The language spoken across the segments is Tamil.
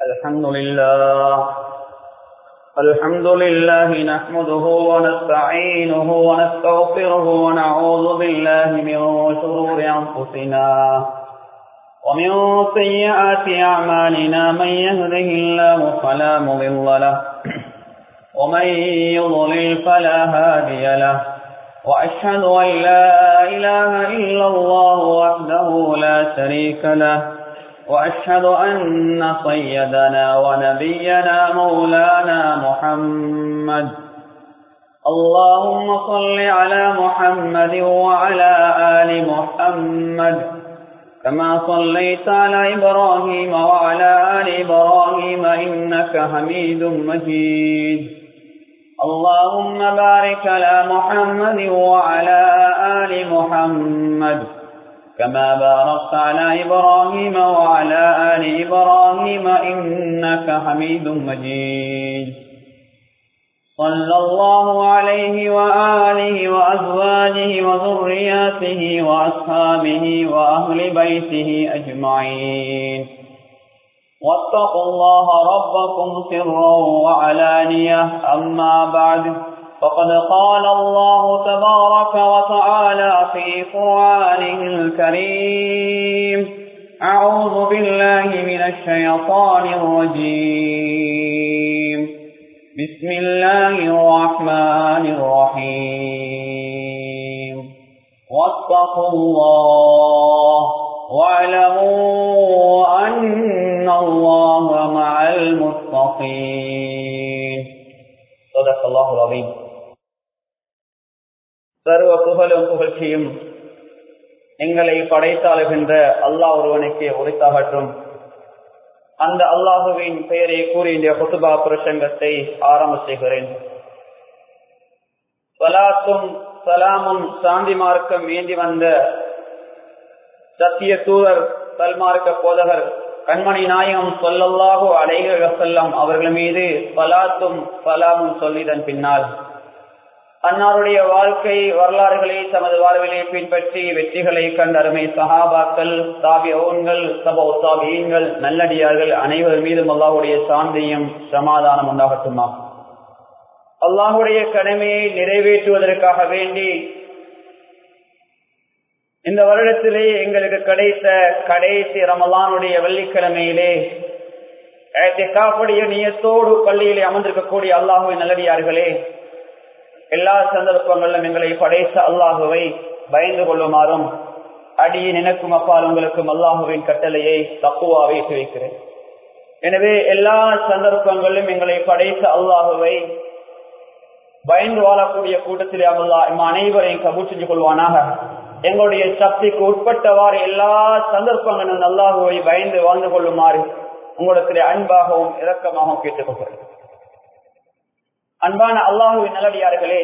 الحمد لله الحمد لله نحمده ونستعينه ونستغفره ونعوذ بالله من شرور أنفسنا ومن سيئات أعمالنا من يهده الله فلا مضل له ومن يضلل فلا هادي له وأشهد أن لا إله إلا الله وحده لا شريك له وأشهد أن سيدنا ونبينا مولانا محمد اللهم صل على محمد وعلى آل محمد كما صليت على إبراهيم وعلى آل إبراهيم إنك حميد مجيد اللهم بارك على محمد وعلى آل محمد كما باركت على إبراهيم وعلى آل إبراهيم إنك حميد مجيد صلى الله عليه وآله وأزواجه وذرياته وأصحابه وأهل بيته أجمعين واتقوا الله ربكم سرا وعلانية أما بعد فقد قال الله تبارك وتعالى في قرآنه الكريم أعوذ بالله من الشيطان الرجيم بسم الله الرحمن الرحيم واتقوا الله واعلموا أن الله مع المتقين صدق الله العظيم சர்வ புகழும் புகழ்ச்சியும் எங்களை படைத்தாளுகின்ற அல்லாஹ் ஒருவனுக்கு உரித்தாகட்டும் அந்த அல்லாஹுவின் பெயரை கூறி இந்த குத்துபா பிரசங்கத்தை ஆரம்ப செய்கிறேன் சலாத்தும் சலாமும் சாந்தி மார்க்கம் ஏந்தி வந்த சத்திய தூதர் சல்மார்க்க போதகர் கண்மணி நாயகம் சொல்லல்லாஹோ அலைக வசல்லம் அவர்கள் மீது சலாத்தும் சலாமும் சொல்லிதன் பின்னால் அன்னாருடைய வாழ்க்கை வரலாறுகளை தமது வாழ்விலே பின்பற்றி வெற்றிகளை கண்ட அருமை சஹாபாக்கள் தாபியங்கள் சபோ தாபியங்கள் நல்லடியார்கள் அனைவர் மீதும் அல்லாஹுடைய சாந்தியும் சமாதானம் உண்டாகட்டுமா அல்லாஹுடைய கடமையை நிறைவேற்றுவதற்காக வேண்டி இந்த வருடத்திலே எங்களுக்கு கிடைத்த கடைசி ரமலானுடைய வெள்ளிக்கிழமையிலே காப்புடைய நீயத்தோடு பள்ளியிலே அமர்ந்திருக்கக்கூடிய அல்லாஹுவின் நல்லடியார்களே எல்லா சந்தர்ப்பங்களிலும் எங்களை படைத்த அல்லாஹுவை பயந்து கொள்ளுமாறும் அடியின் எனக்கும் அப்பால் உங்களுக்கும் அல்லாஹுவின் கட்டளையை தப்புவாவை வைக்கிறேன் எனவே எல்லா சந்தர்ப்பங்களிலும் எங்களை படைத்த அல்லாஹுவை பயந்து வாழக்கூடிய கூட்டத்திலே அல்லா இம் அனைவரையும் கபூர் செஞ்சு கொள்வானாக எங்களுடைய சக்திக்கு உட்பட்டவாறு எல்லா சந்தர்ப்பங்களும் அல்லாஹுவை பயந்து வாழ்ந்து கொள்ளுமாறு உங்களிடத்திலே அன்பாகவும் இரக்கமாகவும் கேட்டுக்கொள்கிறேன் அன்பான அல்லாஹுவின் நல்லடியார்களே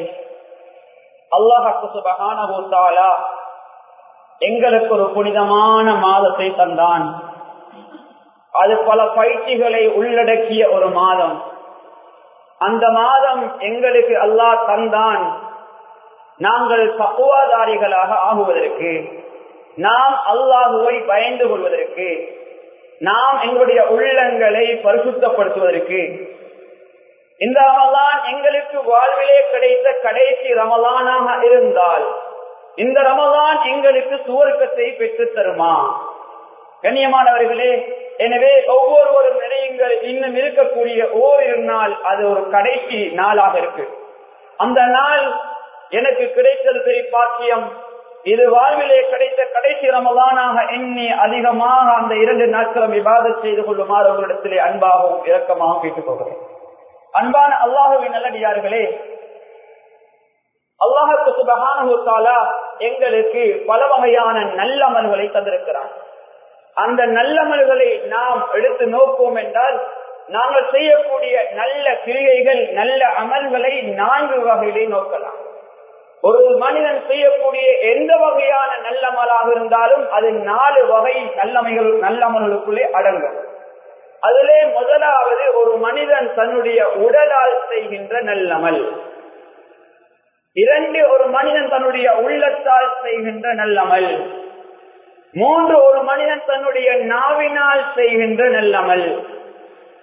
அல்லாஹாலா எங்களுக்கு ஒரு புனிதமான மாதத்தை தந்தான் அது பல பயிற்சிகளை உள்ளடக்கிய ஒரு மாதம் அந்த மாதம் எங்களுக்கு அல்லாஹ் தந்தான் நாங்கள் பக்குவாதாரிகளாக ஆகுவதற்கு நாம் அல்லாஹுவை பயந்து கொள்வதற்கு நாம் எங்களுடைய உள்ளங்களை பரிசுத்தப்படுத்துவதற்கு இந்த ரமலான் எங்களுக்கு வாழ்விலே கிடைத்த கடைசி ரமலானாக இருந்தால் இந்த ரமலான் எங்களுக்கு சுவர்க்கத்தை பெற்று தருமா கண்ணியமானவர்களே எனவே ஒவ்வொருவரும் நினையுங்கள் இன்னும் இருக்கக்கூடிய ஓரிரு நாள் அது ஒரு கடைசி நாளாக இருக்கு அந்த நாள் எனக்கு கிடைத்தது பெரிய பாக்கியம் இது வாழ்விலே கிடைத்த கடைசி ரமலானாக எண்ணி அதிகமாக அந்த இரண்டு நாட்களும் விவாதம் செய்து கொள்ளுமாறு உங்களிடத்திலே அன்பாகவும் இரக்கமாகவும் கேட்டுக்கொள்கிறேன் அன்பான அல்லாஹுவின் நல்லடியார்களே அல்லாஹுக்கு சுபகானா எங்களுக்கு பல வகையான நல்லமல்களை தந்திருக்கிறான் அந்த நல்லமல்களை நாம் எடுத்து நோக்குவோம் என்றால் நாங்கள் செய்யக்கூடிய நல்ல கிரிகைகள் நல்ல அமல்களை நான்கு வகையிலே நோக்கலாம் ஒரு மனிதன் செய்யக்கூடிய எந்த வகையான நல்லமலாக இருந்தாலும் அது நாலு வகை நல்லமைகள் நல்லமல்களுக்குள்ளே அடங்கும் அதிலே முதலாவது ஒரு மனிதன் தன்னுடைய உடலால் செய்கின்ற நல்லமல் இரண்டு ஒரு மனிதன் தன்னுடைய உள்ளத்தால் செய்கின்ற நல்லமல் மூன்று ஒரு மனிதன் தன்னுடைய நாவினால் செய்கின்ற நல்லமல்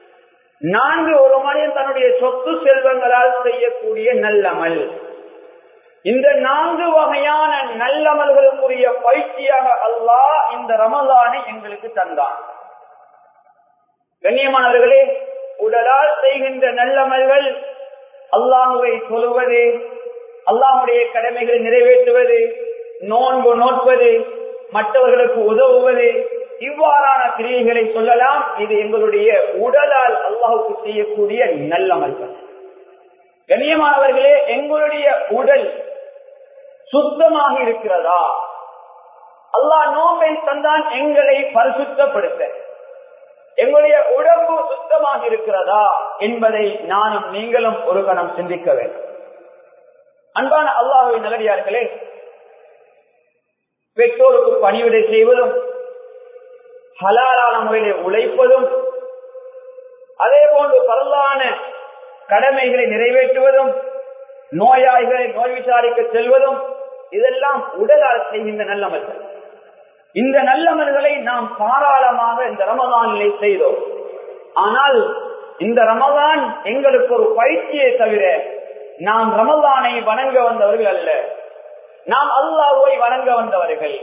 நான்கு ஒரு மனிதன் தன்னுடைய சொத்து செல்வங்களால் செய்யக்கூடிய நல்லமல் இந்த நான்கு வகையான நல்லமல்களுக்குரிய பயிற்சியாக அல்லாஹ் இந்த ரமலானை எங்களுக்கு தந்தான் கண்ணியமானவர்களே உடலால் செய்கின்ற நல்லமல்கள் அல்லாஹுவை சொல்லுவது அல்லாஹுடைய கடமைகளை நிறைவேற்றுவது நோன்பு நோட்பது மற்றவர்களுக்கு உதவுவது இவ்வாறான கிரியைகளை சொல்லலாம் இது எங்களுடைய உடலால் அல்லாஹுக்கு செய்யக்கூடிய நல்லமல்கள் கண்ணியமானவர்களே எங்களுடைய உடல் சுத்தமாக இருக்கிறதா அல்லாஹ் நோம்பை தந்தான் எங்களை பரிசுத்தப்படுத்த எங்களுடைய உடம்பு சுத்தமாக இருக்கிறதா என்பதை நானும் நீங்களும் ஒரு கணம் சிந்திக்க வேண்டும் அன்பான அல்லாஹுவின் நல்லடியார்களே பெற்றோருக்கு பணிவிடை செய்வதும் ஹலாலான முறையிலே உழைப்பதும் அதே போன்று பரலான கடமைகளை நிறைவேற்றுவதும் நோயாளிகளை நோய் விசாரிக்க செல்வதும் இதெல்லாம் உடலால் செய்கின்ற நல்லமல்கள் இந்த நல்லமல்களை நாம் தாராளமாக இந்த ரமதானிலே செய்தோம் ஆனால் இந்த ரமதான் எங்களுக்கு ஒரு பயிற்சியை தவிர நாம் ரமதானை வணங்க வந்தவர்கள் அல்ல நாம் அல்லாஹுவை வணங்க வந்தவர்கள்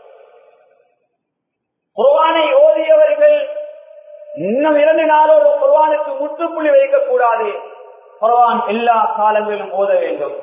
குர்வானை ஓதியவர்கள் இன்னும் இரண்டு நாளோடு குர்வானுக்கு முற்றுப்புள்ளி வைக்கக்கூடாது குர்வான் எல்லா காலங்களிலும் ஓத வேண்டும்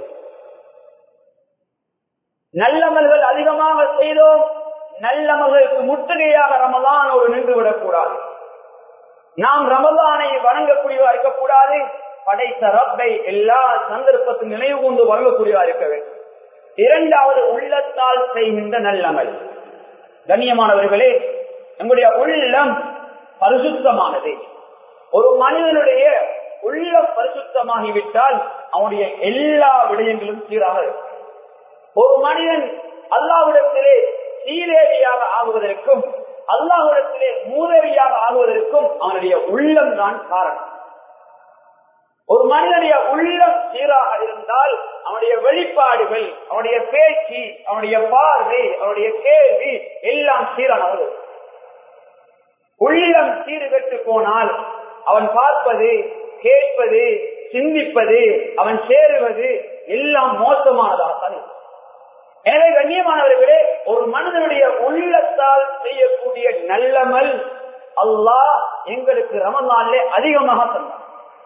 நல்லமல்கள் அதிகமாக செய்தோம் நல்லமல்களுக்கு முற்றுகையாக ரமலானோடு நின்று விடக்கூடாது நாம் ரமலானை வணங்கக்கூடியவா இருக்கக்கூடாது படைத்த ரப்பை எல்லா சந்தர்ப்பத்தின் நினைவு கொண்டு வழங்கக்கூடியவா இருக்க வேண்டும் இரண்டாவது உள்ளத்தால் செய்கின்ற நல்லமல் கண்ணியமானவர்களே நம்முடைய உள்ளம் பரிசுத்தமானது ஒரு மனிதனுடைய உள்ளம் பரிசுத்தமாகிவிட்டால் அவனுடைய எல்லா விடயங்களும் சீராக இருக்கும் ஒரு மனிதன் அல்லாவிடத்திலே சீரேவியாக ஆகுவதற்கும் அல்லாஹிடத்திலே மூதேவியாக ஆகுவதற்கும் அவனுடைய உள்ளம் தான் காரணம் ஒரு மனிதனுடைய உள்ளம் சீராக இருந்தால் அவனுடைய வெளிப்பாடுகள் அவனுடைய பேச்சு அவனுடைய பார்வை அவனுடைய கேள்வி எல்லாம் சீரானது உள்ளம் சீர்கட்டு போனால் அவன் பார்ப்பது கேட்பது சிந்திப்பது அவன் சேருவது எல்லாம் மோசமானதாக எனவே கண்ணியமானவர்களே ஒரு மனிதனுடைய உள்ளத்தால் செய்யக்கூடிய நல்லமல் அல்லாஹ் எங்களுக்கு ரமலானிலே அதிகமாக தந்தான்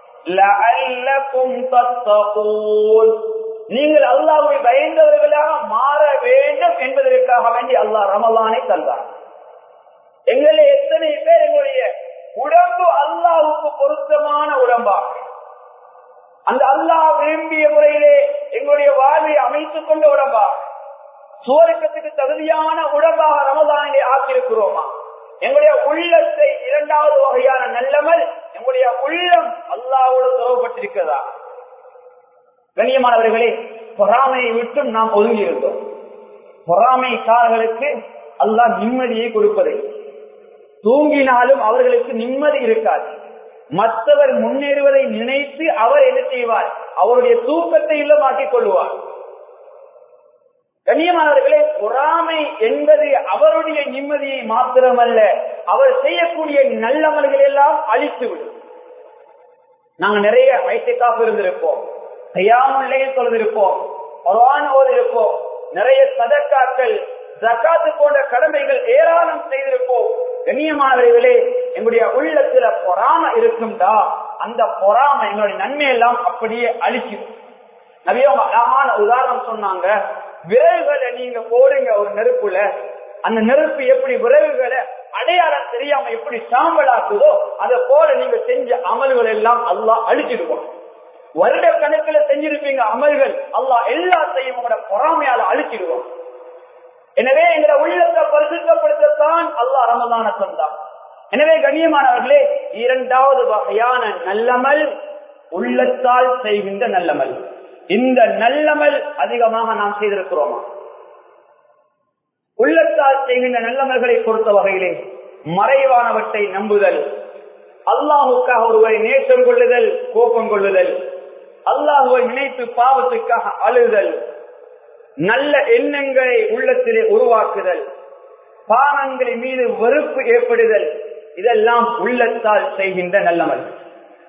நீங்கள் அல்லாஹை பயந்தவர்களாக மாற வேண்டும் என்பதற்காக வேண்டி அல்லாஹ் ரமலானை தந்தார் எங்களை எத்தனை பேர் எங்களுடைய உடம்பு அல்லாவுக்கு பொருத்தமான உடம்பாக அந்த அல்லாஹ் விரும்பிய முறையிலே எங்களுடைய வாழ்வை அமைத்துக் கொண்ட உடம்பாக சுவரக்கத்துக்கு தகுதியான உடம்பாக ரமதானிலே ஆக்கியிருக்கிறோமா எங்களுடைய உள்ளத்தை இரண்டாவது வகையான நல்லமல் எங்களுடைய உள்ளம் அல்லாவோடு துறவப்பட்டிருக்கிறதா கண்ணியமானவர்களே பொறாமையை விட்டும் நாம் ஒதுங்கி இருந்தோம் பொறாமைக்காரர்களுக்கு அல்லாஹ் நிம்மதியை கொடுப்பதை தூங்கினாலும் அவர்களுக்கு நிம்மதி இருக்காது மற்றவர் முன்னேறுவதை நினைத்து அவர் என்ன செய்வார் அவருடைய தூக்கத்தை இல்லமாக்கிக் கொள்வார் கண்ணியமானவர்களே பொறாமை என்பது அவருடைய நிம்மதியை மாத்திரமல்ல அவர் செய்யக்கூடிய நல்லமல்கள் எல்லாம் அழித்துவிடும் நாங்க நிறைய வயசுக்காக இருந்திருப்போம் கையாமுல்லையும் சொல்லிருப்போம் குரான் ஓதிருப்போம் நிறைய சதக்காக்கள் ஜக்காத்து போன்ற கடமைகள் ஏராளம் செய்திருப்போம் கண்ணியமானவர்களே எங்களுடைய உள்ளத்துல பொறாம இருக்கும்டா அந்த பொறாம எங்களுடைய நன்மையெல்லாம் அப்படியே அழிக்கும் நவியவங்க அழகான உதாரணம் சொன்னாங்க விறகுகளை நீங்க போடுங்க ஒரு நெருப்புல அந்த நெருப்பு எப்படி விறகுகளை அடையாளம் தெரியாம எப்படி சாம்பலாக்குதோ அதை போல நீங்க செஞ்ச அமல்கள் எல்லாம் அல்லாஹ் அழிச்சிடுவோம் வருட கணக்குல செஞ்சிருப்பீங்க அமல்கள் அல்லாஹ் எல்லாத்தையும் உங்களோட பொறாமையால அழிச்சிடுவோம் எனவே எங்களை உள்ளத்தை பரிசுத்தப்படுத்தத்தான் அல்லாஹ் ரமதான தந்தான் எனவே கண்ணியமானவர்களே இரண்டாவது வகையான நல்லமல் உள்ளத்தால் செய்கின்ற நல்லமல் இந்த நல்லமல் அதிகமாக நாம் செய்திருக்கிறோமா உள்ளத்தால் செய்கின்ற நல்லமல்களை பொறுத்த வகையிலே மறைவானவற்றை நம்புதல் அல்லாஹுக்காக ஒருவரை நேசம் கொள்ளுதல் கோபம் கொள்ளுதல் அல்லாஹுவை நினைத்து பாவத்துக்காக அழுதல் நல்ல எண்ணங்களை உள்ளத்திலே உருவாக்குதல் பாவங்களின் மீது வெறுப்பு ஏற்படுதல் இதெல்லாம் உள்ளத்தால் செய்கின்ற நல்லமல்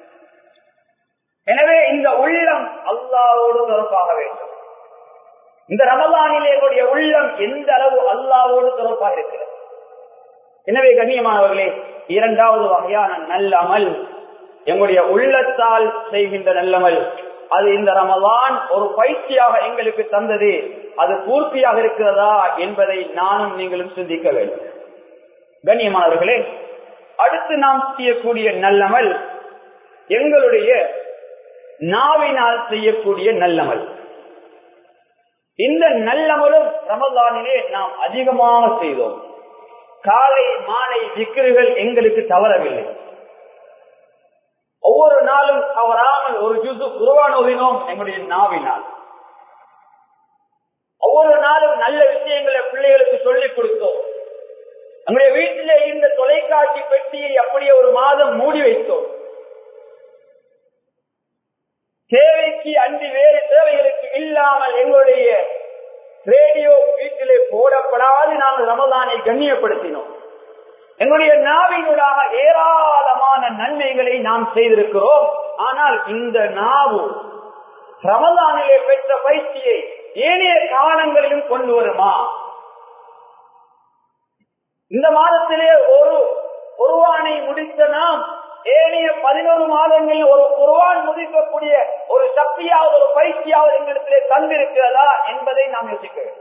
எனவே இந்த உள்ளம் அல்லாவோடு தொடர்பாக வேண்டும் இந்த ரமலானிலே எங்களுடைய உள்ளம் எந்த அளவு அல்லாவோடு தொடர்பாக இருக்கிறது எனவே கண்ணியமானவர்களே இரண்டாவது வகையான நல்லமல் எங்களுடைய உள்ளத்தால் செய்கின்ற நல்லமல் அது இந்த ரமலான் ஒரு பயிற்சியாக எங்களுக்கு தந்தது அது பூர்த்தியாக இருக்கிறதா என்பதை நானும் நீங்களும் சிந்திக்க வேண்டும் கண்ணியமானவர்களே அடுத்து நாம் செய்யக்கூடிய நல்லமல் எங்களுடைய நாவினால் செய்யக்கூடிய நல்லமல் இந்த நல்லமலும் ரமலானிலே நாம் அதிகமாக செய்தோம் காலை மாலை திக்ருகள் எங்களுக்கு தவறவில்லை ஒவ்வொரு நாளும் தவறாமல் ஒரு ஜூசு குருவான் ஓதினோம் எங்களுடைய நாவினால் ஒவ்வொரு நாளும் நல்ல விஷயங்களை பிள்ளைகளுக்கு சொல்லிக் கொடுத்தோம் நம்முடைய வீட்டிலே இருந்த தொலைக்காட்சி பெட்டியை அப்படியே ஒரு மாதம் மூடி வைத்தோம் தேவைக்கு அன்றி வேறு தேவைகளுக்கு இல்லாமல் எங்களுடைய ரேடியோ வீட்டிலே போடப்படாது நாங்கள் ரமதானை கண்ணியப்படுத்தினோம் எங்களுடைய நாவினூடாக ஏராளமான நன்மைகளை நாம் செய்திருக்கிறோம் ஆனால் இந்த நாவு ரமதானிலே பெற்ற பயிற்சியை ஏனைய காலங்களிலும் கொண்டு வருமா இந்த மாதத்திலே ஒரு குருவானை முடித்த நாம் ஏனைய பதினோரு மாதங்களில் ஒரு குருவான் முடிக்கக்கூடிய ஒரு சக்தியாவது ஒரு பயிற்சியாவது எங்களிடத்திலே தந்திருக்கிறதா என்பதை நாம் யோசிக்க வேண்டும்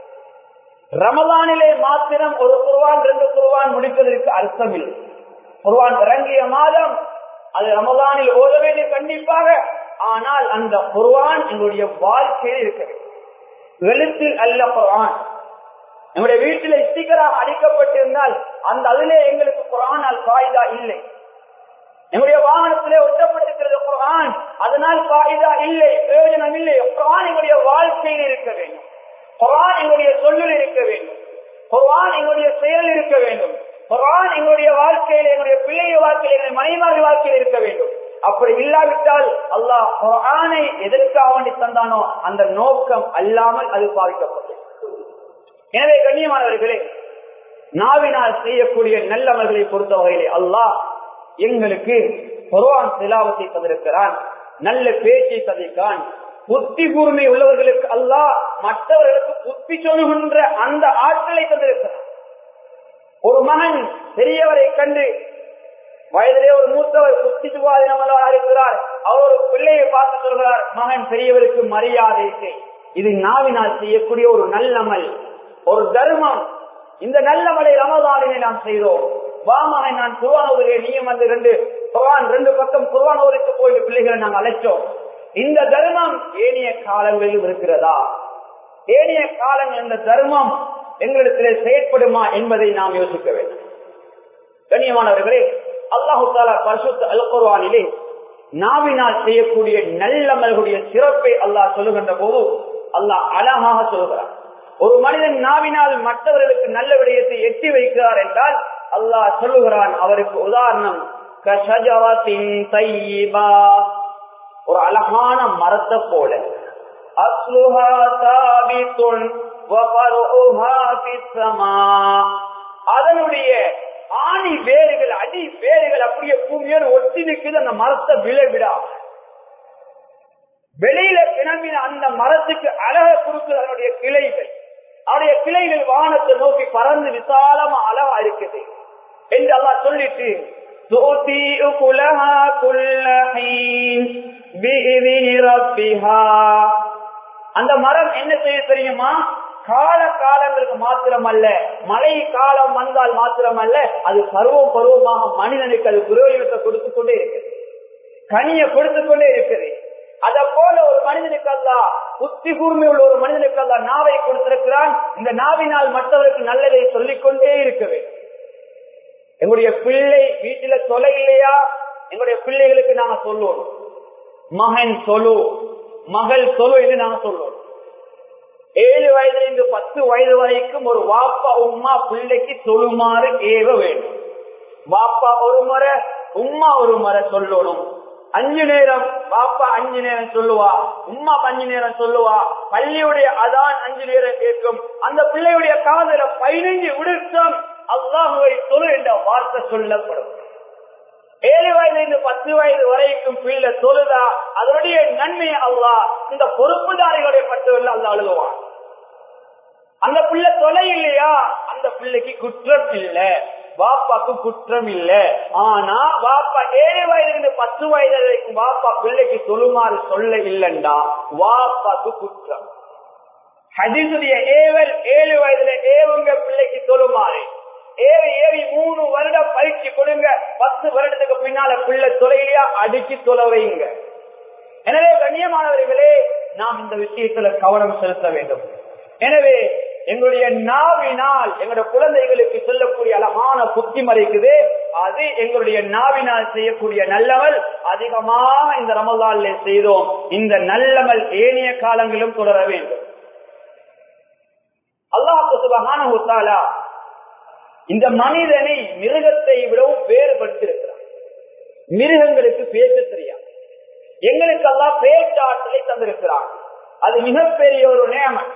ரமலானிலே மாத்திரம் ஒரு குருவான் ரெண்டு குருவான் முடிப்பதற்கு அர்த்தம் இல்லை குருவான் இறங்கிய மாதம் அது ரமலானில் ஓத வேண்டிய கண்டிப்பாக ஆனால் அந்த குருவான் எங்களுடைய வாழ்க்கையில் இருக்க வேண்டும் எழுத்தில் அல்ல குரான் நம்முடைய வீட்டில் ஸ்டிக்கராக அடிக்கப்பட்டிருந்தால் அந்த அதிலே எங்களுக்கு குரானால் பாய்தா இல்லை நம்முடைய வாகனத்திலே ஒட்டப்பட்டிருக்கிறது குரான் அதனால் பாய்தா இல்லை பிரயோஜனம் இல்லை குரான் எங்களுடைய வாழ்க்கையில் இருக்க வேண்டும் குரான் எங்களுடைய சொல்லில் இருக்க வேண்டும் குரான் எங்களுடைய செயலில் இருக்க வேண்டும் குரான் எங்களுடைய வாழ்க்கையில் எங்களுடைய பிள்ளைய வாழ்க்கையில் எங்களுடைய மனைவி வாழ்க்கையில் இருக்க வேண்டும் அப்படி இல்லாவிட்டால் அல்லாஹ் குரானை எதற்காக வேண்டி தந்தானோ அந்த நோக்கம் அல்லாமல் அது பாதிக்கப்பட்டது எனவே கண்ணியமானவர்களே நாவினால் செய்யக்கூடிய நல்லவர்களை பொறுத்தவரையிலே அல்லாஹ் எங்களுக்கு குர்ஆன் திலாவத்தை தந்திருக்கிறான் நல்ல பேச்சை தந்திருக்கான் புத்தி கூர்மை உள்ளவர்களுக்கு அல்லாஹ் மற்றவர்களுக்கு புத்தி சொல்லுகின்ற அந்த ஆற்றலை தந்திருக்கிறான் ஒரு மகன் பெரியவரை கண்டு வயதிலே ஒரு மூத்தவர் புத்தி சுவாதீனமாக இருக்கிறார் அவர் ஒரு பிள்ளையை பார்த்து சொல்கிறார் மகன் பெரியவருக்கு மரியாதை செய். இது நாவினால் செய்யக்கூடிய ஒரு நல்லமல் ஒரு தர்மம் இந்த நல்லமலை ரமதானினை நாம் செய்தோம் வாமகை நான் குருவானவரே நீயும் வந்து ரெண்டு குர்ஆன் ரெண்டு பக்கம் குருவானவருக்கு போயிட்டு பிள்ளைகளை நாங்கள் அழைச்சோம் இந்த தர்மம் ஏனைய காலங்களில் இருக்கிறதா ஏனைய காலங்கள் இந்த தர்மம் எங்களிடத்திலே செயற்படுமா என்பதை நாம் யோசிக்க வேண்டும் கண்ணியமானவர்களே அல்லாஹு தாலா பரிசுத்த அல் குர்ஆனிலே நாவினால் செய்யக்கூடிய நல்லமல்களுடைய சிறப்பை அல்லாஹ் சொல்லுகின்ற போது அல்லாஹ் அழகாக சொல்கிறார் ஒரு மனிதன் நாவினால் மற்றவர்களுக்கு நல்ல விடயத்தை எட்டி வைக்கிறார் என்றால் அல்லாஹ் சொல்லுகிறான் அவருக்கு உதாரணம் கஷஜரத்தின் தையிபா ஒரு அழகான மரத்தை போல அஸ்லுஹா தாபித்துன் வஃபருஹா ஃபிஸ்ஸமா அதனுடைய ஆணி வேர்கள் அடி வேர்கள் அப்படியே பூமியோடு ஒட்டி நிற்குது அந்த மரத்தை விளைவிடாம வெளியில கிளம்பின அந்த மரத்துக்கு அழக கொடுக்குது அதனுடைய கிளைகள் அவருடைய கிளைகள் வானத்தை நோக்கி பறந்து விசாலமா அழகா இருக்குது என்று அல்லாஹ் சொல்லிட்டு تؤتي أكلها كل حين بإذن ربها அந்த மரம் என்ன செய்ய தெரியுமா கால காலங்களுக்கு மாத்திரமல்ல மழை காலம் வந்தால் மாத்திரமல்ல அது பருவம் பருவமாக மனிதனுக்கு அது புரோகிதத்தை கொடுத்து கொண்டே இருக்குது கனியை கொடுத்து கொண்டே இருக்குது அத போல ஒரு மனிதனுக்கு அல்ல புத்தி கூர்மை உள்ள ஒரு மனிதனுக்கு அல்ல நாவை கொடுத்திருக்கிறான் இந்த நாவினால் மற்றவருக்கு நல்லதை சொல்லிக் கொண்டே இருக்க வேண்டும் எங்களுடைய பிள்ளை வீட்டில தொலை இல்லையா எங்களுடைய பிள்ளைகளுக்கு நாங்க சொல்லுவோம் மகன் சொல்லு மகள் சொல்லு என்று நாங்க சொல்லுவோம் ஏழு வயதுல இருந்து பத்து வயது வரைக்கும் ஒரு வாப்பா உம்மா பிள்ளைக்கு தொழுமாறு ஏவ வேண்டும் வாப்பா ஒரு முறை உம்மா ஒரு முறை சொல்லணும் அஞ்சு நேரம் பாப்பா அஞ்சு நேரம் சொல்லுவா உம்மா அஞ்சு நேரம் சொல்லுவா பள்ளியுடைய அதான் அஞ்சு நேரம் கேட்கும் அந்த பிள்ளையுடைய காதல பதினைஞ்சு விடுத்தம் அல்லாஹுவை தொழு என்ற வார்த்தை சொல்லப்படும் ஏழு வயதுல இருந்து பத்து வயது வரை வரைக்கும் பிள்ளை தொழுதா அதனுடைய நன்மை அல்லா இந்த பொறுப்புதாரிகளுடைய பட்டவர்கள் அல்ல அழுகுவான் அந்த பிள்ளை தொலை இல்லையா அந்த பிள்ளைக்கு குற்றம் இல்ல வாப்பாக்கு குற்றம் இல்ல ஆனா வாப்பா ஏழு வயதுல பத்து வயது வரைக்கும் வாப்பா பிள்ளைக்கு சொல்லுமாறு சொல்ல இல்லண்டா வாப்பாக்கு குற்றம் ஹதீசுடைய ஏவல் ஏழு வயதுல ஏவுங்க பிள்ளைக்கு சொல்லுமாறு ஏறி ஏறி மூணு வருடம் பயிற்சி கொடுங்க பத்து வருடத்துக்கு பின்னால பிள்ளை தொலைலையா அடிச்சு தொலை வைங்க எனவே கண்ணியமானவர்களே நாம் இந்த விஷயத்துல கவனம் செலுத்த வேண்டும் எனவே எங்களுடைய நாவினால் எங்களுடைய குழந்தைகளுக்கு சொல்லக்கூடிய அழகான புத்திமறைக்குது அது எங்களுடைய நாவினால் செய்யக்கூடிய நல்லவள் அதிகமாக இந்த ரமதான்ல செய்தோம் இந்த நல்லமல் ஏனைய காலங்களிலும் தொடர வேண்டும் அல்லாஹு சுபகான இந்த மனிதனை மிருகத்தை விடவும் வேறுபடுத்திருக்கிறார் மிருகங்களுக்கு பேச தெரியாது எங்களுக்கு எல்லாம் பேச்சாற்றலை தந்திருக்கிறார் அது மிகப்பெரிய ஒரு நியமன்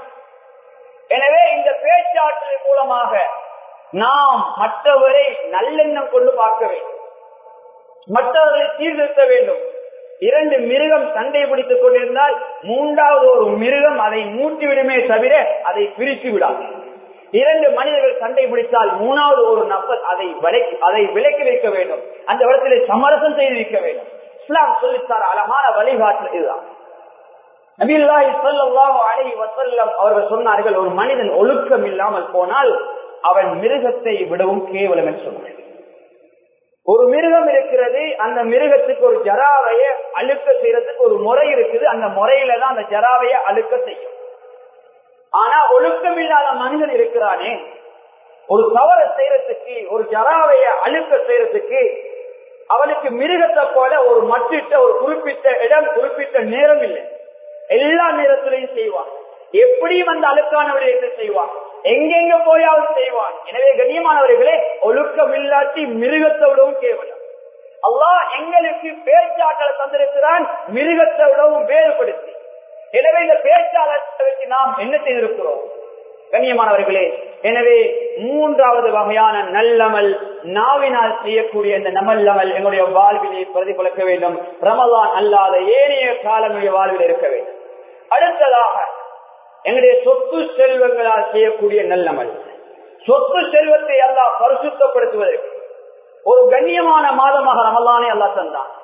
எனவே இந்த பேச்சாற்றலின் மூலமாக நாம் மற்றவரை நல்லெண்ணம் கொண்டு பார்க்க வேண்டும் மற்றவர்களை சீர்திருத்த வேண்டும் இரண்டு மிருகம் சண்டை பிடித்துக் கொண்டிருந்தால் மூன்றாவது ஒரு மிருகம் அதை மூட்டிவிடுமே தவிர அதை பிரித்து விடாது இரண்டு மனிதர்கள் சண்டை பிடித்தால் மூணாவது ஒரு நபர் அதை விலக்கி அதை விலக்கி வைக்க வேண்டும் அந்த இடத்திலே சமரசம் செய்து வைக்க வேண்டும் இஸ்லாம் சொல்லித்தார் அழகான வழிகாட்டல் இதுதான் நபில்லாஹி ஸல்லல்லாஹு அலைஹி வஸல்லம் அவர்கள் சொன்னார்கள் ஒரு மனிதன் ஒழுக்கம் இல்லாமல் போனால் அவன் மிருகத்தை விடவும் கேவலம் என்று சொன்னார்கள் ஒரு மிருகம் இருக்கிறது அந்த மிருகத்துக்கு ஒரு ஜராவைய அழுக்க செய்யறதுக்கு ஒரு முறை இருக்குது அந்த முறையில தான் அந்த ஜராவைய அழுக்க செய்யும் ஆனா ஒழுக்கம் இல்லாத மனிதன் இருக்கிறானே ஒரு தவற செய்யறதுக்கு ஒரு ஜராவைய அழுக்க செய்யறதுக்கு அவனுக்கு மிருகத்தை போல ஒரு மட்டிட்ட ஒரு குறிப்பிட்ட இடம் குறிப்பிட்ட நேரம் இல்லை எல்லா நேரத்திலையும் செய்வான் எப்படியும் அந்த அழுக்கான விடயத்தை செய்வான் எங்கெங்க போயாவது செய்வான் எனவே கண்ணியமானவர்களே ஒழுக்கம் இல்லாட்டி மிருகத்தை விடவும் கேவலம் அல்லாஹ் எங்களுக்கு பேச்சாற்றலை தந்திருக்கிறான் மிருகத்தை விடவும் வேறுபடுத்தி எனவே இந்த பேச்சாளத்தை வச்சு நாம் என்ன செய்திருக்கிறோம் கண்ணியமானவர்களே எனவே மூன்றாவது வகையான நல்லமல் நாவினால் செய்யக்கூடிய இந்த நமல்லமல் எங்களுடைய வாழ்வினை பிரதிபலிக்க வேண்டும் ரமலான் அல்லாத ஏனைய காலங்களுடைய வாழ்வில் இருக்க வேண்டும் அடுத்ததாக எங்களுடைய சொத்து செல்வங்களால் செய்யக்கூடிய நல்லமல் சொத்து செல்வத்தை எல்லாம் பரிசுத்தப்படுத்துவதற்கு ஒரு கண்ணியமான மாதமாக ரமலானே அல்லா தந்தான்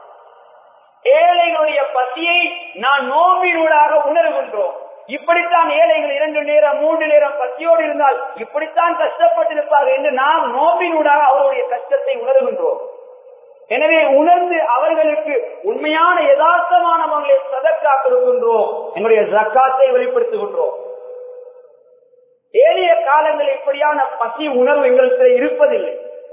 ஏழைகளுடைய பசியை நான் நோம்பினூடாக உணர்கின்றோம் இப்படித்தான் ஏழைகள் இரண்டு நேரம் மூன்று நேரம் பசியோடு இருந்தால் இப்படித்தான் கஷ்டப்பட்டிருப்பார்கள் என்று நாம் நோம்பினூடாக அவருடைய கஷ்டத்தை உணர்கின்றோம் எனவே உணர்ந்து அவர்களுக்கு உண்மையான யதார்த்தமானவங்களை சதக்கா கொடுக்கின்றோம் எங்களுடைய ஜக்காத்தை வெளிப்படுத்துகின்றோம் ஏழைய காலங்களில் இப்படியான பசி உணர்வு எங்களுக்கு இருப்பதில்லை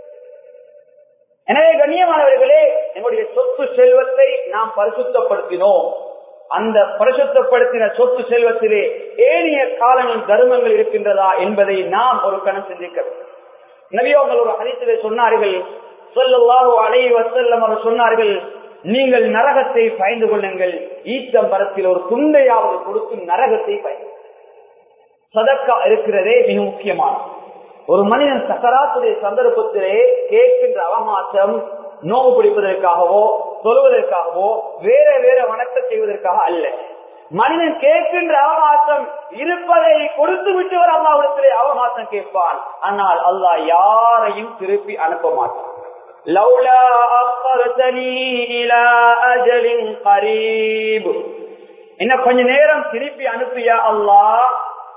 எனவே கண்ணியமானவர்களே எங்களுடைய சொத்து செல்வத்தை நாம் பரிசுத்தப்படுத்தினோம் அந்த பரிசுத்தப்படுத்தின சொத்து செல்வத்திலே ஏனைய காலங்கள் தர்மங்கள் இருக்கின்றதா என்பதை நாம் ஒரு கணம் சிந்திக்க வேண்டும் நவியோங்கள் ஒரு ஹரித்திலே சொன்னார்கள் சொல்லல்லாஹு அலைஹி வஸல்லம் அவர் சொன்னார்கள் நீங்கள் நரகத்தை பயந்து கொள்ளுங்கள் ஈச்சம் பரத்தில் ஒரு துண்டையாவது கொடுத்து நரகத்தை பயந்து சதக்கா இருக்கிறதே மிக முக்கியமான ஒரு மனிதன் சக்கராத்துடைய சந்தர்ப்பத்திலே கேட்கின்ற அவமாசம் நோவு பிடிப்பதற்காகவோ சொல்வதற்காகவோ வேற வேற வணக்கம் செய்வதற்காக அல்ல மனிதன் கேட்கின்ற அவகாசம் இருப்பதை கொடுத்து விட்டு வர அல்லாவிடத்திலே அவகாசம் கேட்பான் ஆனால் அல்லாஹ் யாரையும் திருப்பி அனுப்ப மாட்டான் لولا أخرتني إلى أجل قريب என்ன கொஞ்ச நேரம் திருப்பி அனுப்பியா அல்லாஹ்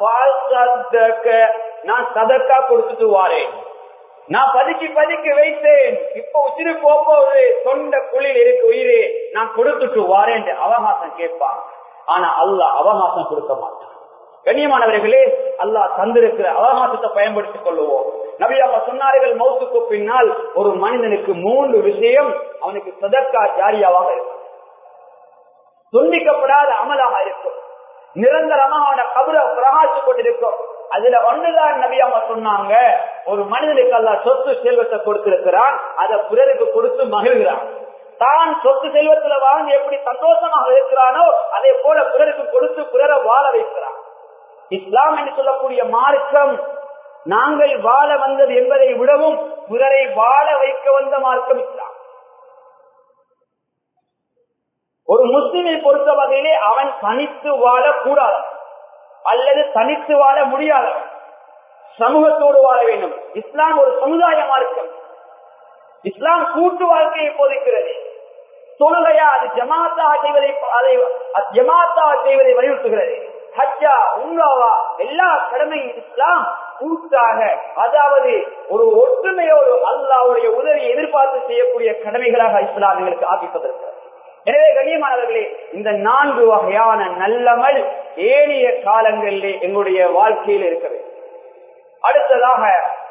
நான் சதக்கா கொடுத்துட்டு வாரேன் நான் பதுக்கி பதுக்கி வைத்தேன் இப்ப உச்சிரு போகும்போது சொந்த குளிர் இருக்கு உயிரே நான் கொடுத்துட்டு வாரேன் அவகாசம் கேட்பான் ஆனா அல்லாஹ் அவகாசம் கொடுக்க மாட்டான் கண்ணியமானவர்களே அல்லாஹ் தந்திருக்கிற அவகாசத்தை பயன்படுத்திக் கொள்ளுவோம் நபி அவங்க சொன்னார்கள் மௌத்துக்கு பின்னால் ஒரு மனிதனுக்கு மூன்று விஷயம் அவனுக்கு சதக்கா ஜாரியாவாக இருக்கும் துண்டிக்கப்படாத அமலாக இருக்கும் நிரந்தரமாக அவன கபுர பிரகாசித்துக் கொண்டிருக்கும் அதுல ஒன்றுதான் நபி அவங்க சொன்னாங்க ஒரு மனிதனுக்கு அல்ல சொத்து செல்வத்தை கொடுத்திருக்கிறான் அதை பிறருக்கு கொடுத்து மகிழ்கிறான் தான் சொத்து செல்வத்துல வாழ்ந்து எப்படி சந்தோஷமாக இருக்கிறானோ அதே போல பிறருக்கு கொடுத்து பிறரை வாழ வைக்கிறான் இஸ்லாம் என்று சொல்லக்கூடிய மார்க்கம் நாங்கள் வாழ வந்தது என்பதை விடவும் பிறரை வாழ வைக்க வந்த மார்க்கம் இஸ்லாம் ஒரு முஸ்லிமை பொறுத்த வகையிலே அவன் தனித்து வாழக்கூடாது அல்லது தனித்து வாழ முடியாதவன் சமூகத்தோடு வாழ வேண்டும் இஸ்லாம் ஒரு சமுதாய மார்க்கம் இஸ்லாம் கூட்டு வாழ்க்கையை போதிக்கிறது தொழுகையா அது ஜமாத்தாக செய்வதை அதை ஜமாத்தாக செய்வதை வலியுறுத்துகிறது ஹஜ்ஜா உங்காவா எல்லா கடமையும் இஸ்லாம் கூட்டாக அதாவது ஒரு ஒற்றுமையோடு அல்லாவுடைய உதவியை எதிர்பார்த்து செய்யக்கூடிய கடமைகளாக இஸ்லாம் எங்களுக்கு ஆக்கிப்பதற்கு எனவே கண்ணியமானவர்களே இந்த நான்கு வகையான நல்லமல் ஏனைய காலங்களிலே எங்களுடைய வாழ்க்கையில் இருக்க வேண்டும் அடுத்ததாக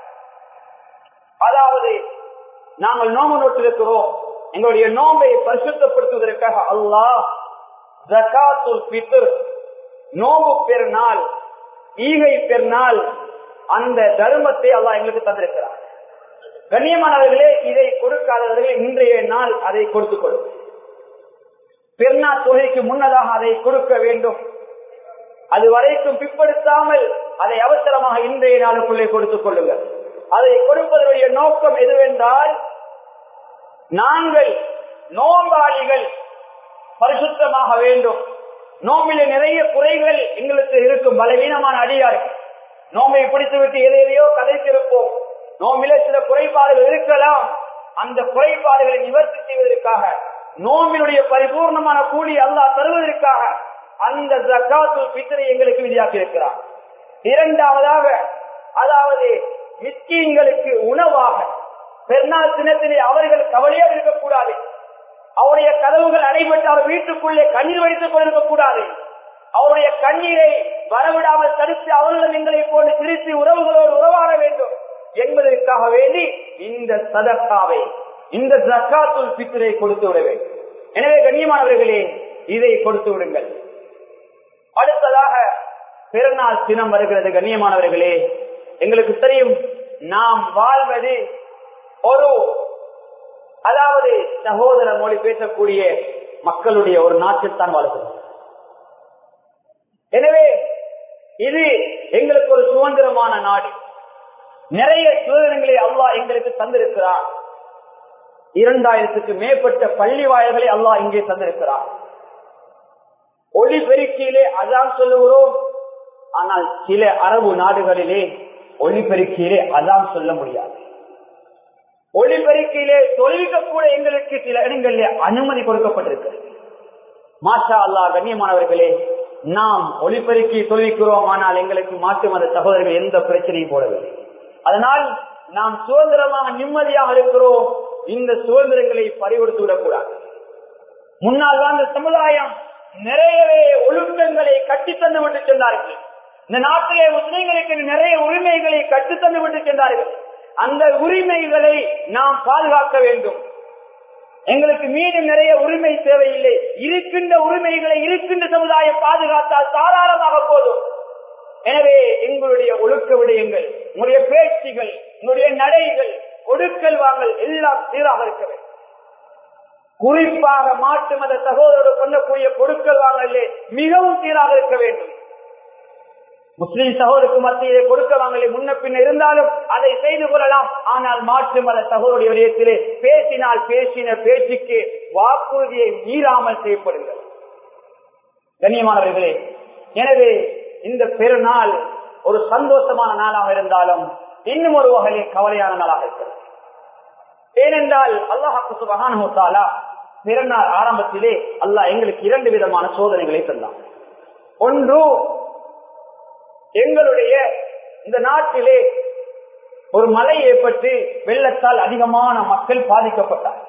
அதாவது நாங்கள் நோம்பு நோட்டிருக்கிறோம் எங்களுடைய நோம்பை பரிசுத்தப்படுத்துவதற்காக அல்லாஹ் ஜகாத்துல் பித்ர் நோம்பு பெருநாள் ஈகை பெருநாள் அந்த தர்மத்தை அல்லாஹ் எங்களுக்கு தந்திருக்கிறார் கண்ணியமானவர்களே இதை கொடுக்காதவர்கள் இன்றைய நாள் அதை கொடுத்துக் கொள்ளும் பெருநா தொகைக்கு முன்னதாக அதை கொடுக்க வேண்டும் அது வரைக்கும் பிற்படுத்தாமல் அதை அவசரமாக இன்றைய நாளுக்குள்ளே கொடுத்துக் கொள்ளுங்கள் அதை கொடுப்பதனுடைய நோக்கம் எதுவென்றால் நாங்கள் நோம்பாளிகள் பரிசுத்தமாக வேண்டும் நோம்பில நிறைய குறைகள் எங்களுக்கு இருக்கும் பலவீனமான அடியார்கள் நோம்பை பிடித்துவிட்டு எதையோ கதைத்திருப்போம் நோம்பில சில குறைபாடுகள் இருக்கலாம் அந்த குறைபாடுகளை நிவர்த்தி செய்வதற்காக நோம்பினுடைய பரிபூர்ணமான கூலி அல்லாஹ் தருவதற்காக அந்த ஜக்காத்து பித்தரை எங்களுக்கு விதியாக்கி இருக்கிறார் இரண்டாவதாக அதாவது மிஸ்கீன்களுக்கு உணவாக பெருநாள் தினத்திலே அவர்கள் கவலையாக இருக்கக்கூடாது அவருடைய கதவுகள் அடைபட்டு அவர் வீட்டுக்குள்ளே கண்ணீர் வடித்துக் கொண்டிருக்க கூடாது அவருடைய கண்ணீரை வரவிடாமல் தடுத்து அவர்களும் எங்களை போன்று திருத்தி உறவுகளோடு உறவாட வேண்டும் என்பதற்காக வேண்டி இந்த சதக்காவை இந்த ஜக்காத்துல் பித்திரை கொடுத்து விட வேண்டும் எனவே கண்ணியமானவர்களே இதை கொடுத்து விடுங்கள் அடுத்ததாக பிறநாள் தினம் வருகிறது கண்ணியமானவர்களே எங்களுக்கு தெரியும் நாம் வாழ்வது ஒரு அதாவது சகோதர மொழி பேசக்கூடிய மக்களுடைய ஒரு நாட்டில் தான் வாழ்கிறோம் எனவே இது எங்களுக்கு ஒரு சுதந்திரமான நாடு நிறைய சுதந்திரங்களை அல்லாஹ் எங்களுக்கு தந்திருக்கிறார் இரண்டாயிரத்துக்கு மேற்பட்ட பள்ளி வாயல்களை அல்லாஹ் இங்கே தந்திருக்கிறார் ஒளிபெருக்கியிலே அதான் சொல்லுகிறோம் ஆனால் சில அரபு நாடுகளிலே ஒளிபெருக்கியிலே அதான் சொல்ல முடியாது ஒளிபெருக்கியிலே தொழிலுக்க கூட எங்களுக்கு சில இடங்களிலே அனுமதி கொடுக்கப்பட்டிருக்கிறது மாஷா அல்லா கண்ணியமானவர்களே நாம் ஒளிபெருக்கி தொழில்கிறோம் ஆனால் எங்களுக்கு மாற்று மத சகோதரர்கள் எந்த பிரச்சனையும் போடவில்லை அதனால் நாம் சுதந்திரமாக நிம்மதியாக இருக்கிறோம் இந்த சுதந்திரங்களை பறிகொடுத்து விடக்கூடாது முன்னால் வாழ்ந்த சமுதாயம் நிறையவே ஒழுக்கங்களை கட்டித்தந்து விட்டு சென்றார்கள் இந்த நாட்டிலே முஸ்லிம்களுக்கு நிறைய உரிமைகளை கட்டுத்தந்து விட்டு சென்றார்கள் அந்த உரிமைகளை நாம் பாதுகாக்க வேண்டும் எங்களுக்கு மீண்டும் நிறைய உரிமை தேவையில்லை இருக்கின்ற உரிமைகளை இருக்கின்ற சமுதாயம் பாதுகாத்தால் தாராளமாக போதும் எனவே எங்களுடைய ஒழுக்க விடயங்கள் உங்களுடைய பேச்சுகள் உங்களுடைய நடைகள் ஒடுக்கல் வாங்கல் எல்லாம் சீராக இருக்க வேண்டும் குறிப்பாக மாட்டு மத சகோதரோடு கொள்ளக்கூடிய கொடுக்கல் வாங்கலே மிகவும் சீராக இருக்க வேண்டும் முஸ்லிம் சகோதருக்கு மத்தியிலே கொடுக்க வாங்கலே முன்ன பின்ன இருந்தாலும் அதை செய்து கொள்ளலாம் ஆனால் மாற்று மத சகோதரிய விடயத்திலே பேசினால் பேசின பேச்சுக்கு வாக்குறுதியை மீறாமல் செய்யப்படுங்கள் கண்ணியமானவர்களே எனவே இந்த பெருநாள் ஒரு சந்தோஷமான நாளாக இருந்தாலும் இன்னும் ஒரு வகையில் கவலையான நாளாக இருக்கிறது ஏனென்றால் அல்லாஹாக்கு சுபகானா பிறநாள் ஆரம்பத்திலே அல்லாஹ் எங்களுக்கு இரண்டு விதமான சோதனைகளை தந்தான் ஒன்று எங்களுடைய இந்த நாட்டிலே ஒரு மழை ஏற்பட்டு வெள்ளத்தால் அதிகமான மக்கள் பாதிக்கப்பட்டார்